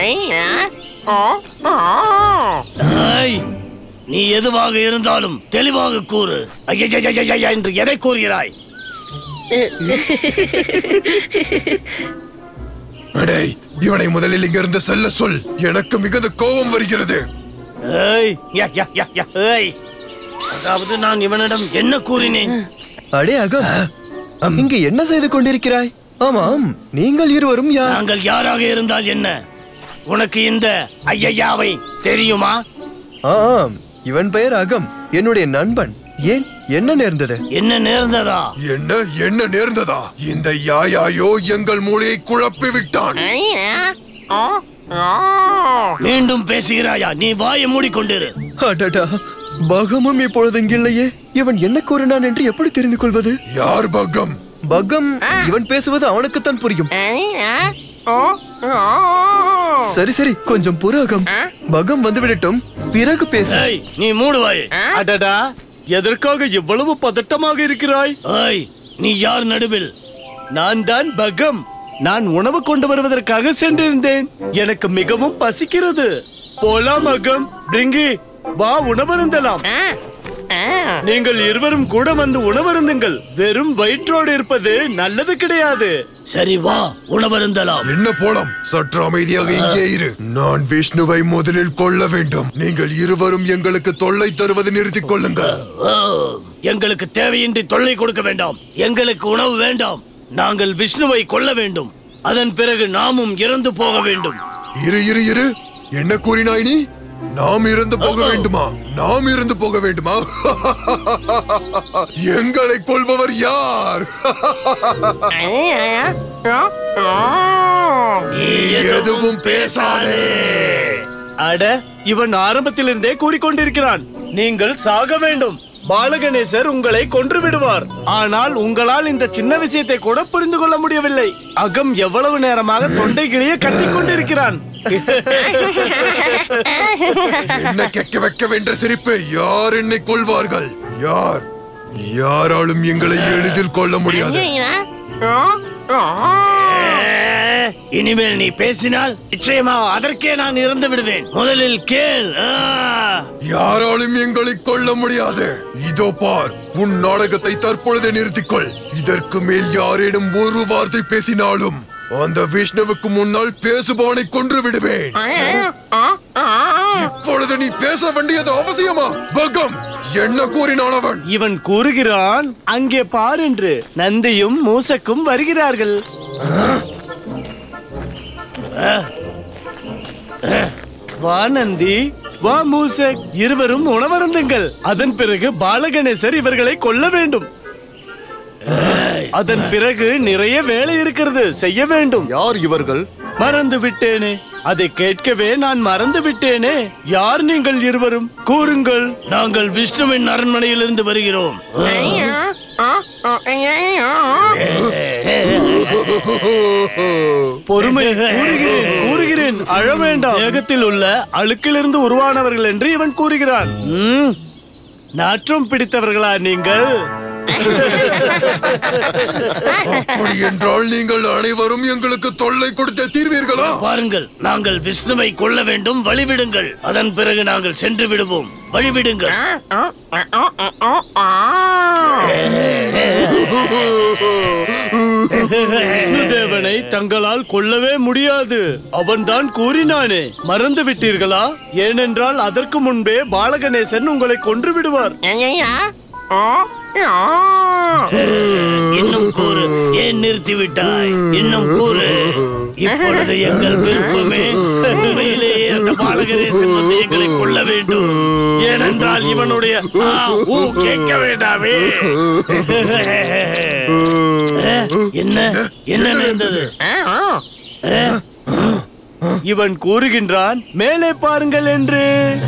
ஏய், நீ எதுவாக இருந்தாலும் தெளிவாக கூறு ஐயையையையைய என்று எதை கூறுகிறாய் அடேய் இவனை முதலில் இங்கிருந்து செல்ல சொல் எனக்கு மிகுந்த கோபம் வருகிறது ஏய் யா, யா, யா, யா, ஏய். அதாவது நான் இவனிடம் என்ன கூறினேன் அடே அகம் இங்கு என்ன செய்து கொண்டிருக்கிறாய் ஆமாம் நீங்கள் இருவரும் யார் நாங்கள் யாராக இருந்தால் என்ன உனக்கு இந்த ஐயையாவை தெரியுமா ஆம் இவன் பெயர் அகம் என்னுடைய நண்பன் ஏன் என்ன நேர்ந்தது என்ன நேர்ந்ததா என்ன என்ன நேர்ந்ததா இந்த யாயாயோ எங்கள் மூளையை குழப்பி விட்டான் மீண்டும் பேசுகிறாயா நீ வாயை மூடிக்கொண்டிரு அடடா பகமும் இப்பொழுது இங்கில்லையே இவன் என்ன கூறினான் என்று எப்படி தெரிந்து கொள்வது யார் பகம் பகம் இவன் பேசுவது அவனுக்குத்தான் புரியும் சரி சரி கொஞ்சம் புற அகம் பகம் வந்து விடட்டும் பிறகு பேசு ஏய் நீ மூடுவாய் அடடா எதற்காக இவ்வளவு பதட்டமாக இருக்கிறாய் ஐய் நீ யார் நடுவில் நான் தான் பகம் நான் உணவு கொண்டு வருவதற்காக சென்றிருந்தேன் எனக்கு மிகவும் பசிக்கிறது போலாம் அகம் பிரிங்கி வா உணவருந்தலாம் நீங்கள் இருவரும் கூட வந்து உணவருந்துங்கள் வெறும் வயிற்றோடு இருப்பது நல்லது கிடையாது சரி வா உணவருந்தலாம் என்ன போலாம் சற்று அமைதியாக இங்கே இரு நான் விஷ்ணுவை முதலில் கொல்ல வேண்டும் நீங்கள் இருவரும் எங்களுக்கு தொல்லை தருவதை நிறுத்திக் கொள்ளுங்கள் ஓ, எங்களுக்கு தேவையின்றி தொல்லை கொடுக்க வேண்டாம் எங்களுக்கு உணவு வேண்டாம் நாங்கள் விஷ்ணுவை கொல்ல வேண்டும் அதன் பிறகு நாமும் இறந்து போக வேண்டும் இரு இரு இரு என்ன கூறினாய் நீ நாம் இறந்து போக வேண்டுமா நாம் இறந்து போக வேண்டுமா எங்களை கொள்பவர் யார் நீ எதுவும் பேசாதே அட இவன் ஆரம்பத்திலிருந்தே கூறிக்கொண்டிருக்கிறான் நீங்கள் சாக வேண்டும் பாலகணேசர் உங்களை கொன்று விடுவார் ஆனால் உங்களால் இந்த சின்ன விஷயத்தை கூட புரிந்து கொள்ள முடியவில்லை அகம் எவ்வளவு நேரமாக தொண்டை கிளிய கத்திக் கொண்டிருக்கிறான் என்ன கெக்க வைக்க வென்ற சிரிப்பு யார் என்னை கொள்வார்கள் யார் யாராலும் எங்களை எளிதில் கொள்ள முடியாது இனிமேல் நீ பேசினால் நிச்சயமா அதற்கே நான் இறந்து விடுவேன் முதலில் கேள் ஆ! யாராலும் எங்களை கொள்ள முடியாது இதோ பார் உன் நாடகத்தை தற்பொழுதே நிறுத்திக்கொள் இதற்கு மேல் யாரேனும் ஒரு வார்த்தை பேசினாலும் அந்த விஷ்ணுவுக்கு முன்னால் பேசுபவனை கொன்று விடுவேன் இப்பொழுது நீ பேச வேண்டியது அவசியமா பகம் என்ன கூறினான் அவன் இவன் கூறுகிறான் அங்கே பார் என்று நந்தியும் மூசக்கும் வருகிறார்கள் வா நந்தி வா மூசக் இருவரும் உணவருந்துங்கள் அதன் பிறகு பாலகணேசர் இவர்களை கொல்ல வேண்டும் அதன் பிறகு நிறைய வேலை இருக்கிறது செய்ய வேண்டும் யார் இவர்கள் மறந்து விட்டேனே அதை கேட்கவே நான் மறந்து விட்டேனே யார் நீங்கள் இருவரும் கூறுங்கள் நாங்கள் விஷ்ணுவின் அரண்மனையிலிருந்து வருகிறோம் பொறுமை கூறுகிறேன் கூறுகிறேன் அழ வேண்டாம் வேகத்தில் உள்ள அழுக்கிலிருந்து உருவானவர்கள் என்று இவன் கூறுகிறான் ம், நாற்றம் பிடித்தவர்களா நீங்கள் அப்படி என்றால் நீங்கள் அனைவரும் எங்களுக்கு தொல்லை கொடுத்த தீர்வீர்களா பாருங்கள் நாங்கள் விஷ்ணுவை கொல்ல வேண்டும் வழிவிடுங்கள் அதன் பிறகு நாங்கள் சென்று விடுவோம் வழிவிடுங்கள் விஷ்ணுதேவனை தங்களால் கொல்லவே முடியாது அவன்தான் கூறினானே மறந்து விட்டீர்களா ஏனென்றால் அதற்கு முன்பே பாலகணேசன் உங்களை கொன்று விடுவார் இன்னும் கூறு ஏன் நிறுத்தி விட்டாய் இன்னும் கூறு இப்பொழுது எங்கள் விருப்பமே உண்மையிலேயே அந்த பாலகணேசன் வந்து எங்களை கொல்ல வேண்டும் ஏனென்றால் இவனுடைய ஆ, ஊ கேட்க வேண்டாமே என்ன என்ன நடந்தது இவன் கூறுகின்றான் மேலே பாருங்கள் என்று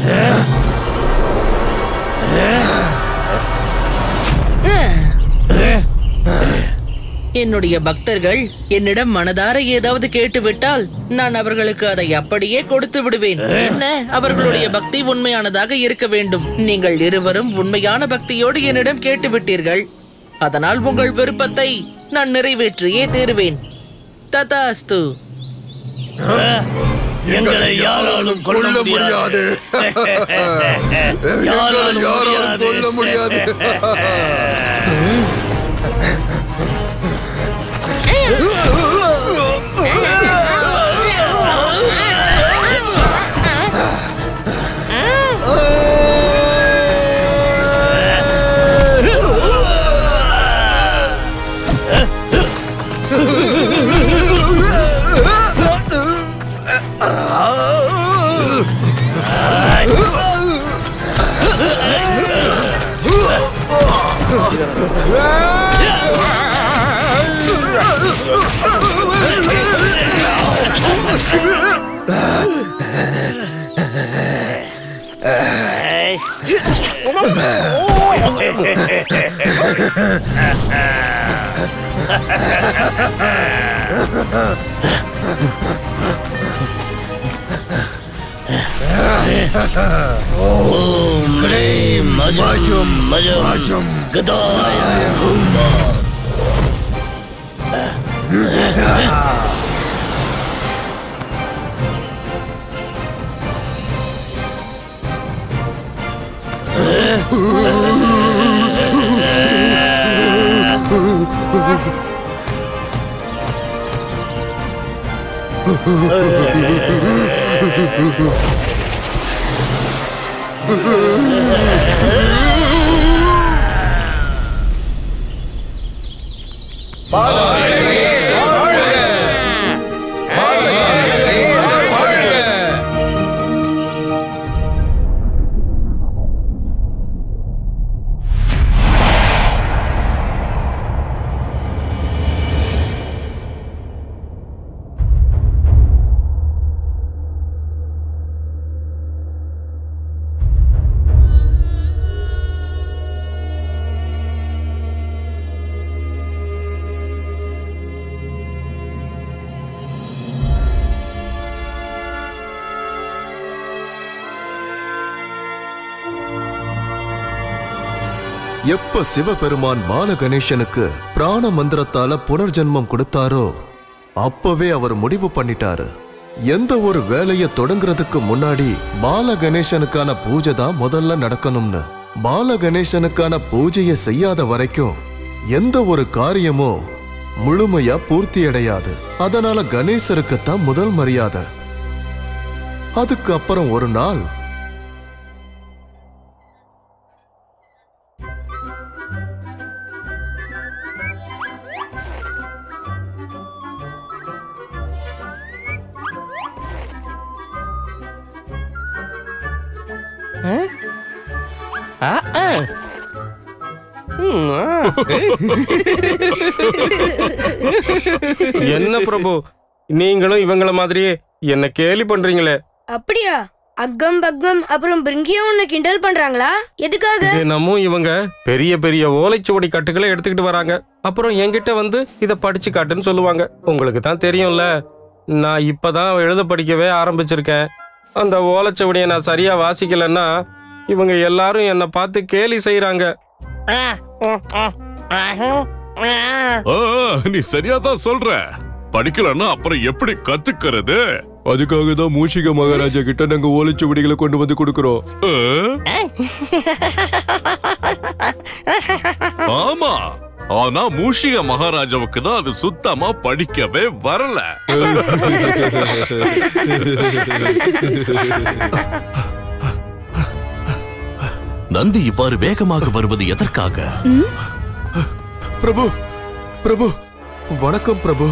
என்னுடைய பக்தர்கள் என்னிடம் மனதார ஏதாவது கேட்டுவிட்டால் நான் அவர்களுக்கு அதை அப்படியே கொடுத்து விடுவேன் என்ன அவர்களுடைய பக்தி உண்மையானதாக இருக்க வேண்டும் நீங்கள் இருவரும் உண்மையான பக்தியோடு என்னிடம் கேட்டுவிட்டீர்கள் அதனால் உங்கள் விருப்பத்தை நான் நிறைவேற்றியே தீருவேன் ததாஸ்து எங்களை யாராலும் கொல்ல முடியாது எங்களை யாராலும் கொல்ல முடியாது ஓம் ரீம் மஜம் மஜம் கதாய ஹுமா எப்ப சிவபெருமான் பாலகணேசனுக்கு பிராண மந்திரத்தால புனர்ஜென்மம் கொடுத்தாரோ அப்பவே அவர் முடிவு பண்ணிட்டாரு எந்த ஒரு வேலைய தொடங்குறதுக்கு முன்னாடி பாலகணேசனுக்கான பூஜை தான் முதல்ல நடக்கணும்னு பாலகணேசனுக்கான பூஜையை செய்யாத வரைக்கும் எந்த ஒரு காரியமோ முழுமையா பூர்த்தி அடையாது அதனால கணேசருக்கு தான் முதல் மரியாதை அதுக்கு அப்புறம் ஒரு நாள் ஆ, ஆ. ம், ஆ. என்ன பிரபு நீங்களும் இவங்கள மாதிரியே என்ன கேலி பண்றீங்களே அப்படியா அக்கம் பக்கம் அப்புறம் பிரிங்கியும் உன்னை கிண்டல் பண்றாங்களா எதுக்காக தினமும் இவங்க பெரிய பெரிய ஓலைச்சுவடி கட்டுகளை எடுத்துக்கிட்டு வராங்க அப்புறம் என்கிட்ட வந்து இத படிச்சு காட்டுன்னு சொல்லுவாங்க உங்களுக்கு தான் தெரியும்ல நான் இப்பதான் எழுத படிக்கவே ஆரம்பிச்சிருக்கேன் அந்த ஓலைச்சுவடியை நான் சரியா வாசிக்கலைன்னா இவங்க எல்லாரும் என்னை பார்த்து கேலி செய்றாங்க ஆ, நீ சரியா தான் சொல்ற படிக்கலன்னா அப்புறம் எப்படி கத்துக்கிறது அதுக்காக தான் மூஷிக மகாராஜா கிட்ட நாங்க ஓலைச்சுவடிகளை கொண்டு வந்து கொடுக்கறோம் ஆமா ஆனா மூஷிக மகாராஜாவுக்கு தான் அது சுத்தமா படிக்கவே வரல நந்தி இவ்வாறு வேகமாக வருவது எதற்காக பிரபு பிரபு வணக்கம் பிரபு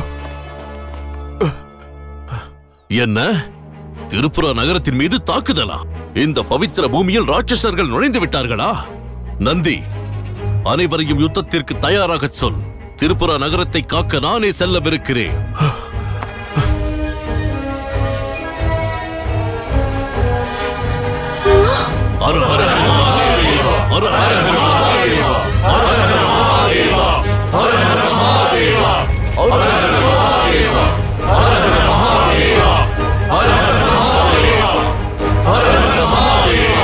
என்ன திருப்புரா நகரத்தின் மீது தாக்குதலா இந்த பவித்திர பூமியில் ராட்சசர்கள் நுழைந்து விட்டார்களா நந்தி அனைவரையும் யுத்தத்திற்கு தயாராகச் சொல் திருப்புரா நகரத்தை காக்க நானே செல்லவிருக்கிறேன் அரு ஹர மகாதேவா, அரு ஹர மகாதேவா, அரு ஹர மகாதேவா, அரு ஹர மகாதேவா, அரு ஹர மகாதேவா, அரு ஹர மகாதேவா, அரு ஹர மகாதேவா, அரு ஹர மகாதேவா.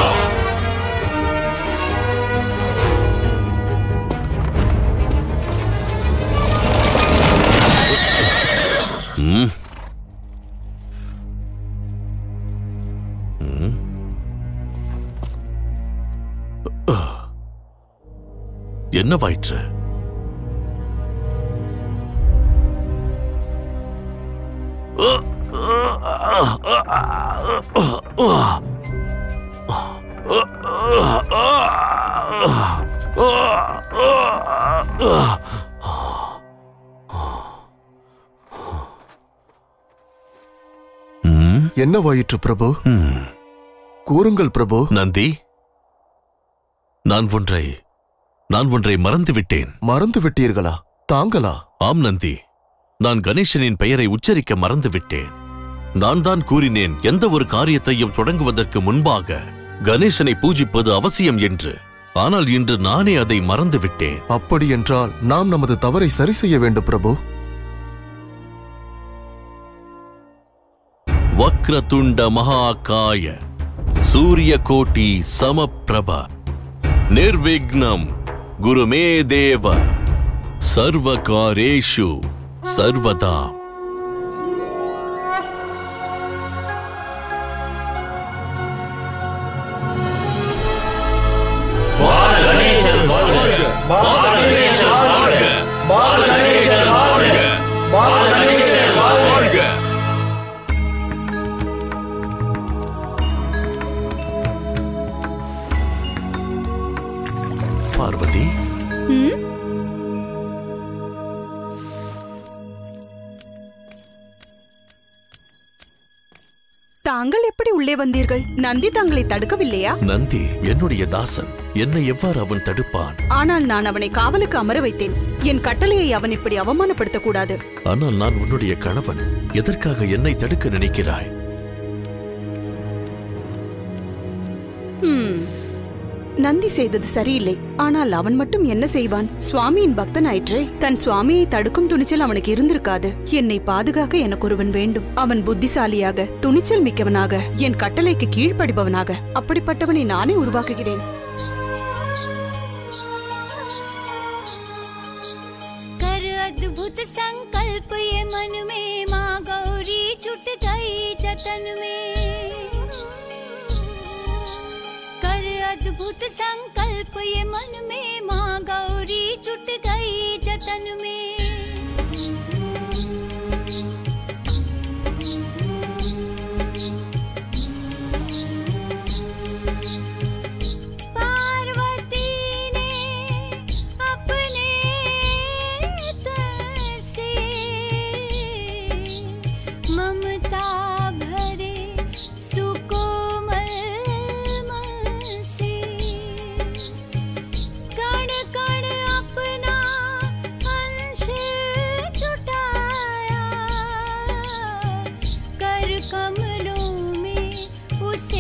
ம். ம். என்னவாயிற்று என்னவாயிற்று பிரபு கூறுங்கள் பிரபு நந்தி நான் ஒன்றை நான் ஒன்றை மறந்து விட்டேன் மறந்து விட்டீர்களா தாங்களா ஆம் நந்தி நான் கணேசனின் பெயரை உச்சரிக்க மறந்து விட்டேன் நான் தான் கூறினேன் எந்த ஒரு காரியத்தையும் தொடங்குவதற்கு முன்பாக கணேசனை பூஜிப்பது அவசியம் என்று ஆனால் இன்று நானே அதை மறந்து விட்டேன் அப்படி என்றால் நாம் நமது தவறை சரி செய்ய வேண்டும் பிரபு வக் வக்ரதுண்ட மகாகாய சூரியகோட்டி சமப்பிரப நிர்விக்னம் குருமே தேவ சர்வகாரேஷு சர்வதா பார்வதி ம்? தாங்கள் எப்படி உள்ளே வந்தீர்கள் நந்தி தாங்களை தடுக்கவில்லையா நந்தி என்னுடைய தாசன் என்னை எவ்வாறு அவன் தடுப்பான் ஆனால் நான் அவனை காவலுக்கு அமர வைத்தேன் என் கட்டளையை அவன் இப்படி அவமானப்படுத்தக் கூடாது ஆனால் நான் உன்னுடைய கணவன் எதற்காக என்னை தடுக்க நினைக்கிறாய் ஹம். நந்தி செய்தது சரியில்லை ஆனால் அவன் மட்டும் என்ன செய்வான் சுவாமியின் பக்தனாயிற்றே தன் சுவாமியை தடுக்கும் துணிச்சல் அவனுக்கு இருந்திருக்காது என்னை பாதுகாக்க எனக்கு ஒருவன் வேண்டும் அவன் புத்திசாலியாக துணிச்சல் மிக்கவனாக என் கட்டளைக்கு கீழ்ப்படிபவனாக அப்படிப்பட்டவனை நானே உருவாக்குகிறேன் कर अद्भुत संकल्प ये मन में माँ गौरी छुट गई जतन में कर अद्भुत संकल्प ये मन में माँ गौरी छुट गई जतन में पार्वती ने अपने तन से ममता भरे सुकोमल मन से कण कण अपना अंश जुटाया कर कमलों में उसे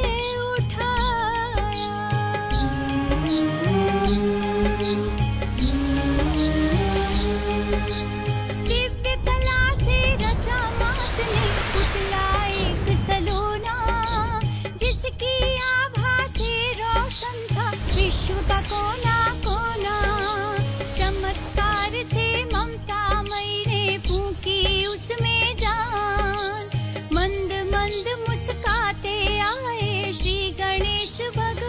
दिव्य कला से रचा मात ने पुतला एक सलोना जिसकी आभा से रोशन था विश्व का कोना कोना चमत्कार से ममता मई ने फूकी उसमें जान मंद मंद मुस्काते आए श्री गणेश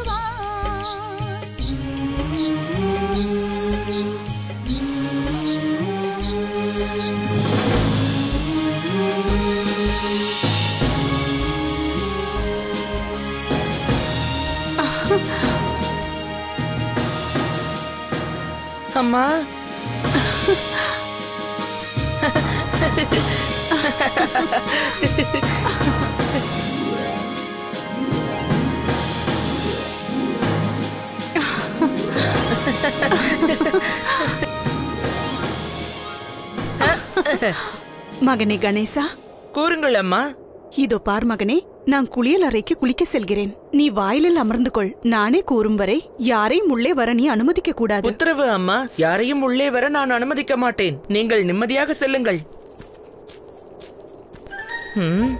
அம்மா மகனே கணேசா கூறுங்கள் அம்மா இதோ பார் மகனே நான் குளியல் அறைக்கு குளிக்க செல்கிறேன் நீ வாயிலில் அமர்ந்து கொள் நானே கூறும் வரை யாரையும் உள்ளே வர நீ அனுமதிக்க கூடாது உத்தரவு அம்மா யாரையும் உள்ளே வர நான் அனுமதிக்க மாட்டேன் நீங்கள் நிம்மதியாக செல்லுங்கள் ம்.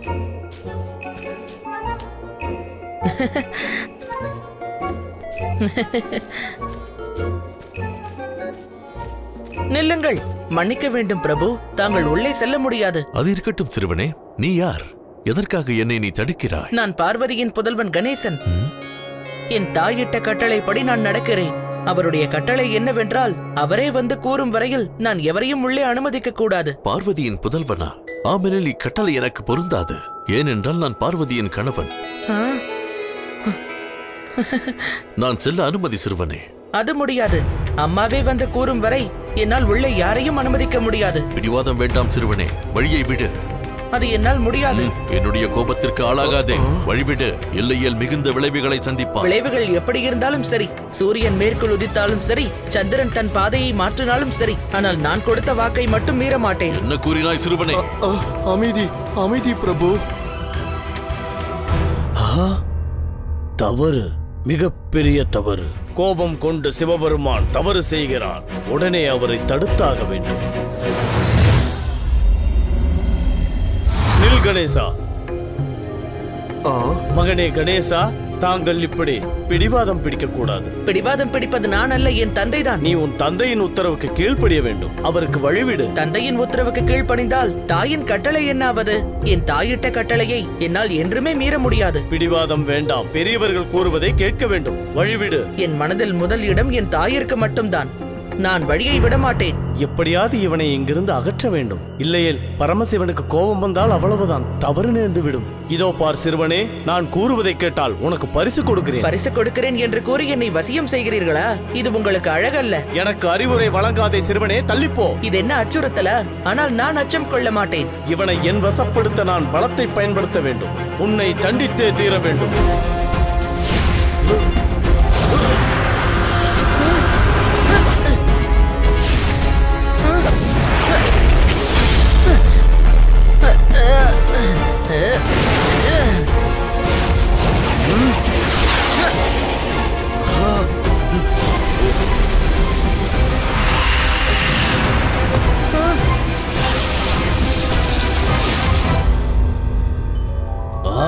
நில்லுங்கள் மன்னிக்க வேண்டும் பிரபு தாங்கள் உள்ளே செல்ல முடியாது அது இருக்கட்டும் சிறுவனே நீ யார் எதற்காக என்னை நீ தடுக்கிறாய் நான் பார்வதியின் புதல்வன் கணேசன் என் தாயிட்ட கட்டளைப்படி நான் நடக்கிறேன் அவருடைய கட்டளை என்னவென்றால் அவரே வந்து கூறும் வரையில் நான் எவரையும் உள்ளே அனுமதிக்க கூடாது பார்வதியின் புதல்வனா ஆமெனில் இக்கட்டளை எனக்கு பொருந்தாது ஏனென்றால் நான் பார்வதியின் கணவன் ஆ, நான் செல்ல அனுமதி சிறுவனே அது முடியாது அம்மாவே வந்து கூறும் வரை என்னால் உள்ளே யாரையும் அனுமதிக்க முடியாது பிடிவாதம் வேண்டாம் சிறுவனே வழியை விடு அது என்னால் முடியாது என்னுடைய கோபத்திற்கு ஆளாகாதே வழிவிடு எல்லையில் மிகுந்த விளைவுகளை சந்திப்பார் விளைவுகள் எப்படி இருந்தாலும் சரி சூரியன் மேற்குள் உதித்தாலும் சரி சந்திரன் தன் பாதையை மாற்றினாலும் சரி ஆனால் நான் கொடுத்த வாக்கை மட்டும் மீற மாட்டேன் என்ன கூறினாய் சிறுவனே அமைதி அமைதி பிரபு தவறு மிகப்பெரிய தவறு கோபம் கொண்டு சிவபெருமான் தவறு செய்கிறான் உடனே அவரை தடுத்தாக வேண்டும் நில் கணேசா மகனே கணேசா தாங்கள் இப்படி பிடிவாதம் பிடிக்க கூடாது பிடிவாதம் பிடிப்பது நான் அல்ல என் தந்தைதான் நீ உன் தந்தையின் உத்தரவுக்கு கீழ்ப்படிய வேண்டும் அவருக்கு வழிவிடு தந்தையின் உத்தரவுக்கு கீழ்ப்பணிந்தால் தாயின் கட்டளை என்னாவது என் தாயிட்ட கட்டளையை என்னால் என்றுமே மீற முடியாது பிடிவாதம் வேண்டாம் பெரியவர்கள் கூறுவதை கேட்க வேண்டும் வழிவிடு என் மனதில் முதல் இடம் என் தாயிற்கு மட்டும்தான் நான் வழியை விட மாட்டேன் எப்படியாவது இவனை இங்கிருந்து அகற்ற வேண்டும் இல்லையேல் பரமசிவனுக்கு கோபம் வந்தால் அவ்வளவுதான் தவறு நேர்ந்து விடும் இதோ பார் சிறுவனே நான் கூறுவதை கேட்டால் உனக்கு பரிசு கொடுக்கிறேன் பரிசு கொடுக்கிறேன் என்று கூறி என்னை வசியம் செய்கிறீர்களா இது உங்களுக்கு அழகல்ல எனக்கு அறிவுரை வழங்காதே சிறுவனே தள்ளிப்போ இது என்ன அச்சுறுத்தல ஆனால் நான் அச்சம் கொள்ள மாட்டேன் இவனை என் வசப்படுத்த நான் பலத்தை பயன்படுத்த வேண்டும் உன்னை தண்டித்தே தீர வேண்டும் ஆ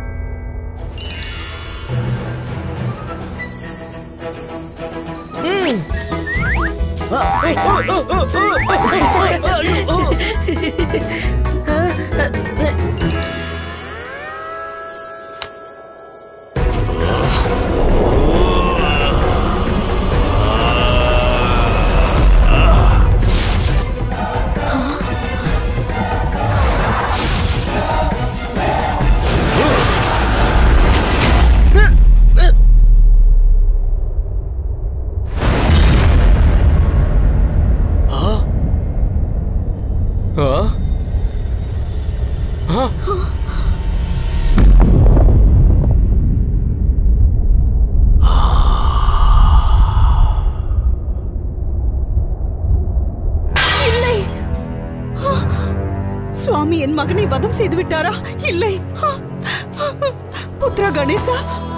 இல்லை ஆ! சுவாமி என் மகனை வதம் செய்து விட்டாரா இல்லை ஆ! புத்ரா கணேசா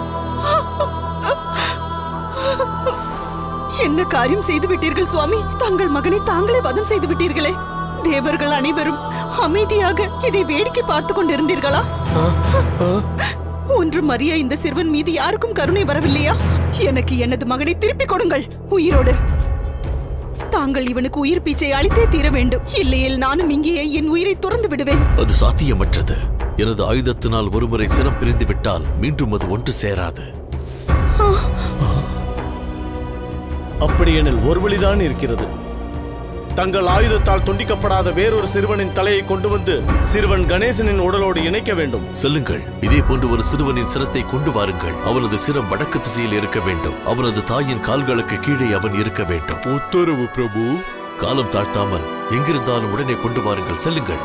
என்ன காரியம் செய்து விட்டீர்கள் சுவாமி தங்கள் மகனை தாங்களே வதம் செய்து விட்டீர்களே தேவர்கள் அனைவரும் அமைதியாக இதை வேடிக்கை பார்த்து கொண்டிருந்தீர்களா ஒன்றும் அறிய இந்த சிறுவன் மீது யாருக்கும் கருணை வரவில்லையா எனக்கு எனது மகனை திருப்பிக் கொடுங்கள் உயிரோடு தாங்கள் இவனுக்கு உயிர் பீச்சை அளித்தே தீர வேண்டும் இல்லையேல் நானும் இங்கேயே என் உயிரை துறந்து விடுவேன் அது சாத்தியமற்றது எனது ஆயுதத்தினால் ஒருமுறை சிரம் பிரிந்து விட்டால் மீண்டும் அது ஒன்று சேராது அப்படியெனில் ஒரு வழிதான் இருக்கிறது தங்கள் ஆயுதத்தால் துண்டிக்கப்படாத வேறொரு சிறுவனின் தலையை கொண்டு வந்து சிறுவன் கணேசனின் உடலோடு இணைக்க வேண்டும் செல்லுங்கள் இதே போன்று ஒரு சிறுவனின் சிரத்தை கொண்டு வாருங்கள் அவனது சிரம் வடக்கு திசையில் இருக்க வேண்டும் அவனது தாயின் கால்களுக்கு கீழே அவன் இருக்க வேண்டும் உத்தரவு பிரபு காலம் தாழ்த்தாமல் எங்கிருந்தாலும் உடனே கொண்டு வாருங்கள் செல்லுங்கள்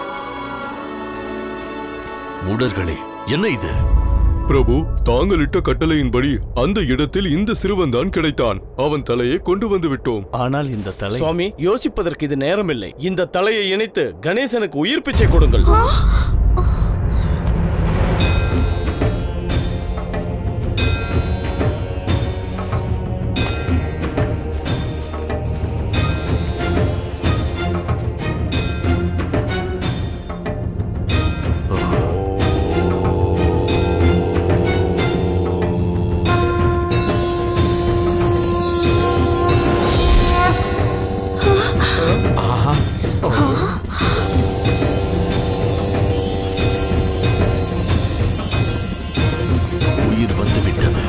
மூடர்களே என்ன இது பிரபு தாங்கள் இட்ட கட்டளையின்படி அந்த இடத்தில் இந்த சிறுவன் தான் கிடைத்தான் அவன் தலையை கொண்டு வந்து விட்டோம் ஆனால் இந்த தலை சுவாமி யோசிப்பதற்கு இது நேரமில்லை இந்த தலையை இணைத்து கணேசனுக்கு உயிர் பிச்சை கொடுங்கள் உயிர் வந்து விட்டது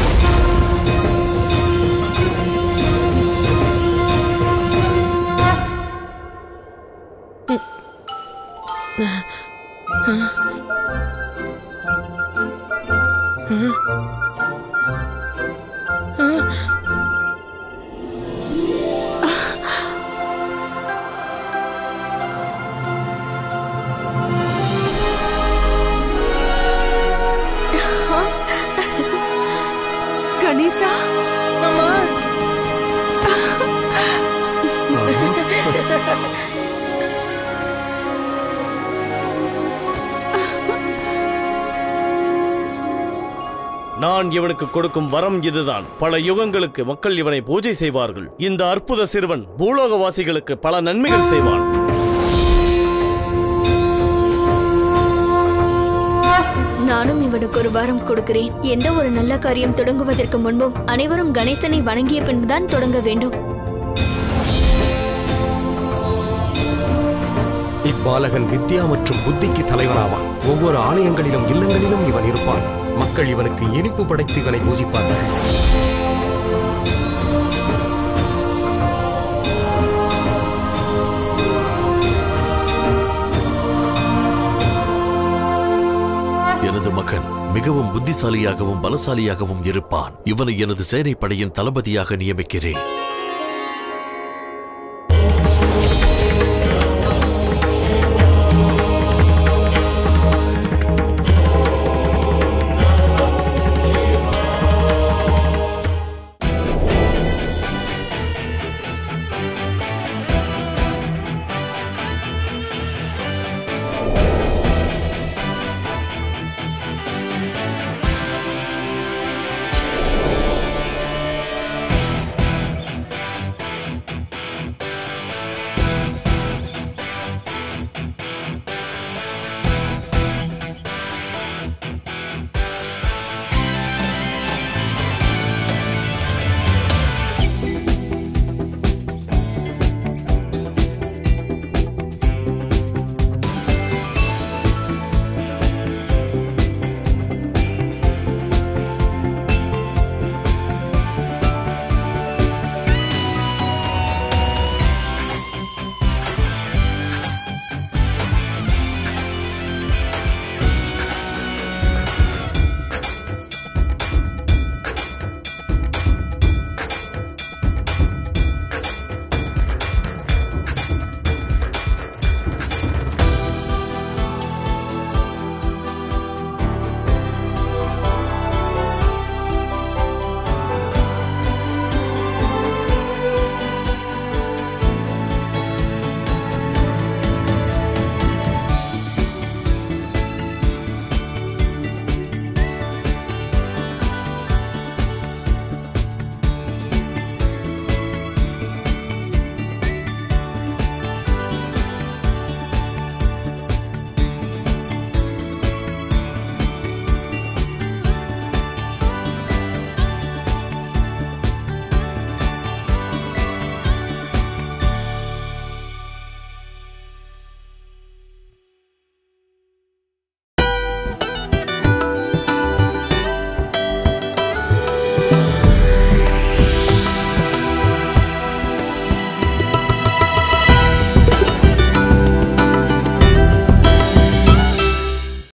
கணேசா அம்மா நான் இவனுக்கு கொடுக்கும் வரம் இதுதான் பல யுகங்களுக்கு மக்கள் இவனை பூஜை செய்வார்கள் இந்த அற்புத சிறுவன் பூலோகவாசிகளுக்கு பல நன்மைகள் செய்வான் நானும் இவனுக்கு ஒரு வாரம் கொடுக்கிறேன் எந்த ஒரு நல்ல காரியம் தொடங்குவதற்கு முன்பும் அனைவரும் கணேசனை வணங்கிய பின்புதான் தொடங்க வேண்டும் இப்பாலகன் வித்யா மற்றும் புத்திக்கு தலைவனாவான் ஒவ்வொரு ஆலயங்களிலும் இல்லங்களிலும் இவன் இருப்பான் மக்கள் இவனுக்கு இனிப்பு படைத்து இவனை பூஜிப்பார்கள் எனது மகன் மிகவும் புத்திசாலியாகவும் பலசாலியாகவும் இருப்பான் இவனை எனது சேனைப்படையின் தளபதியாக நியமிக்கிறேன்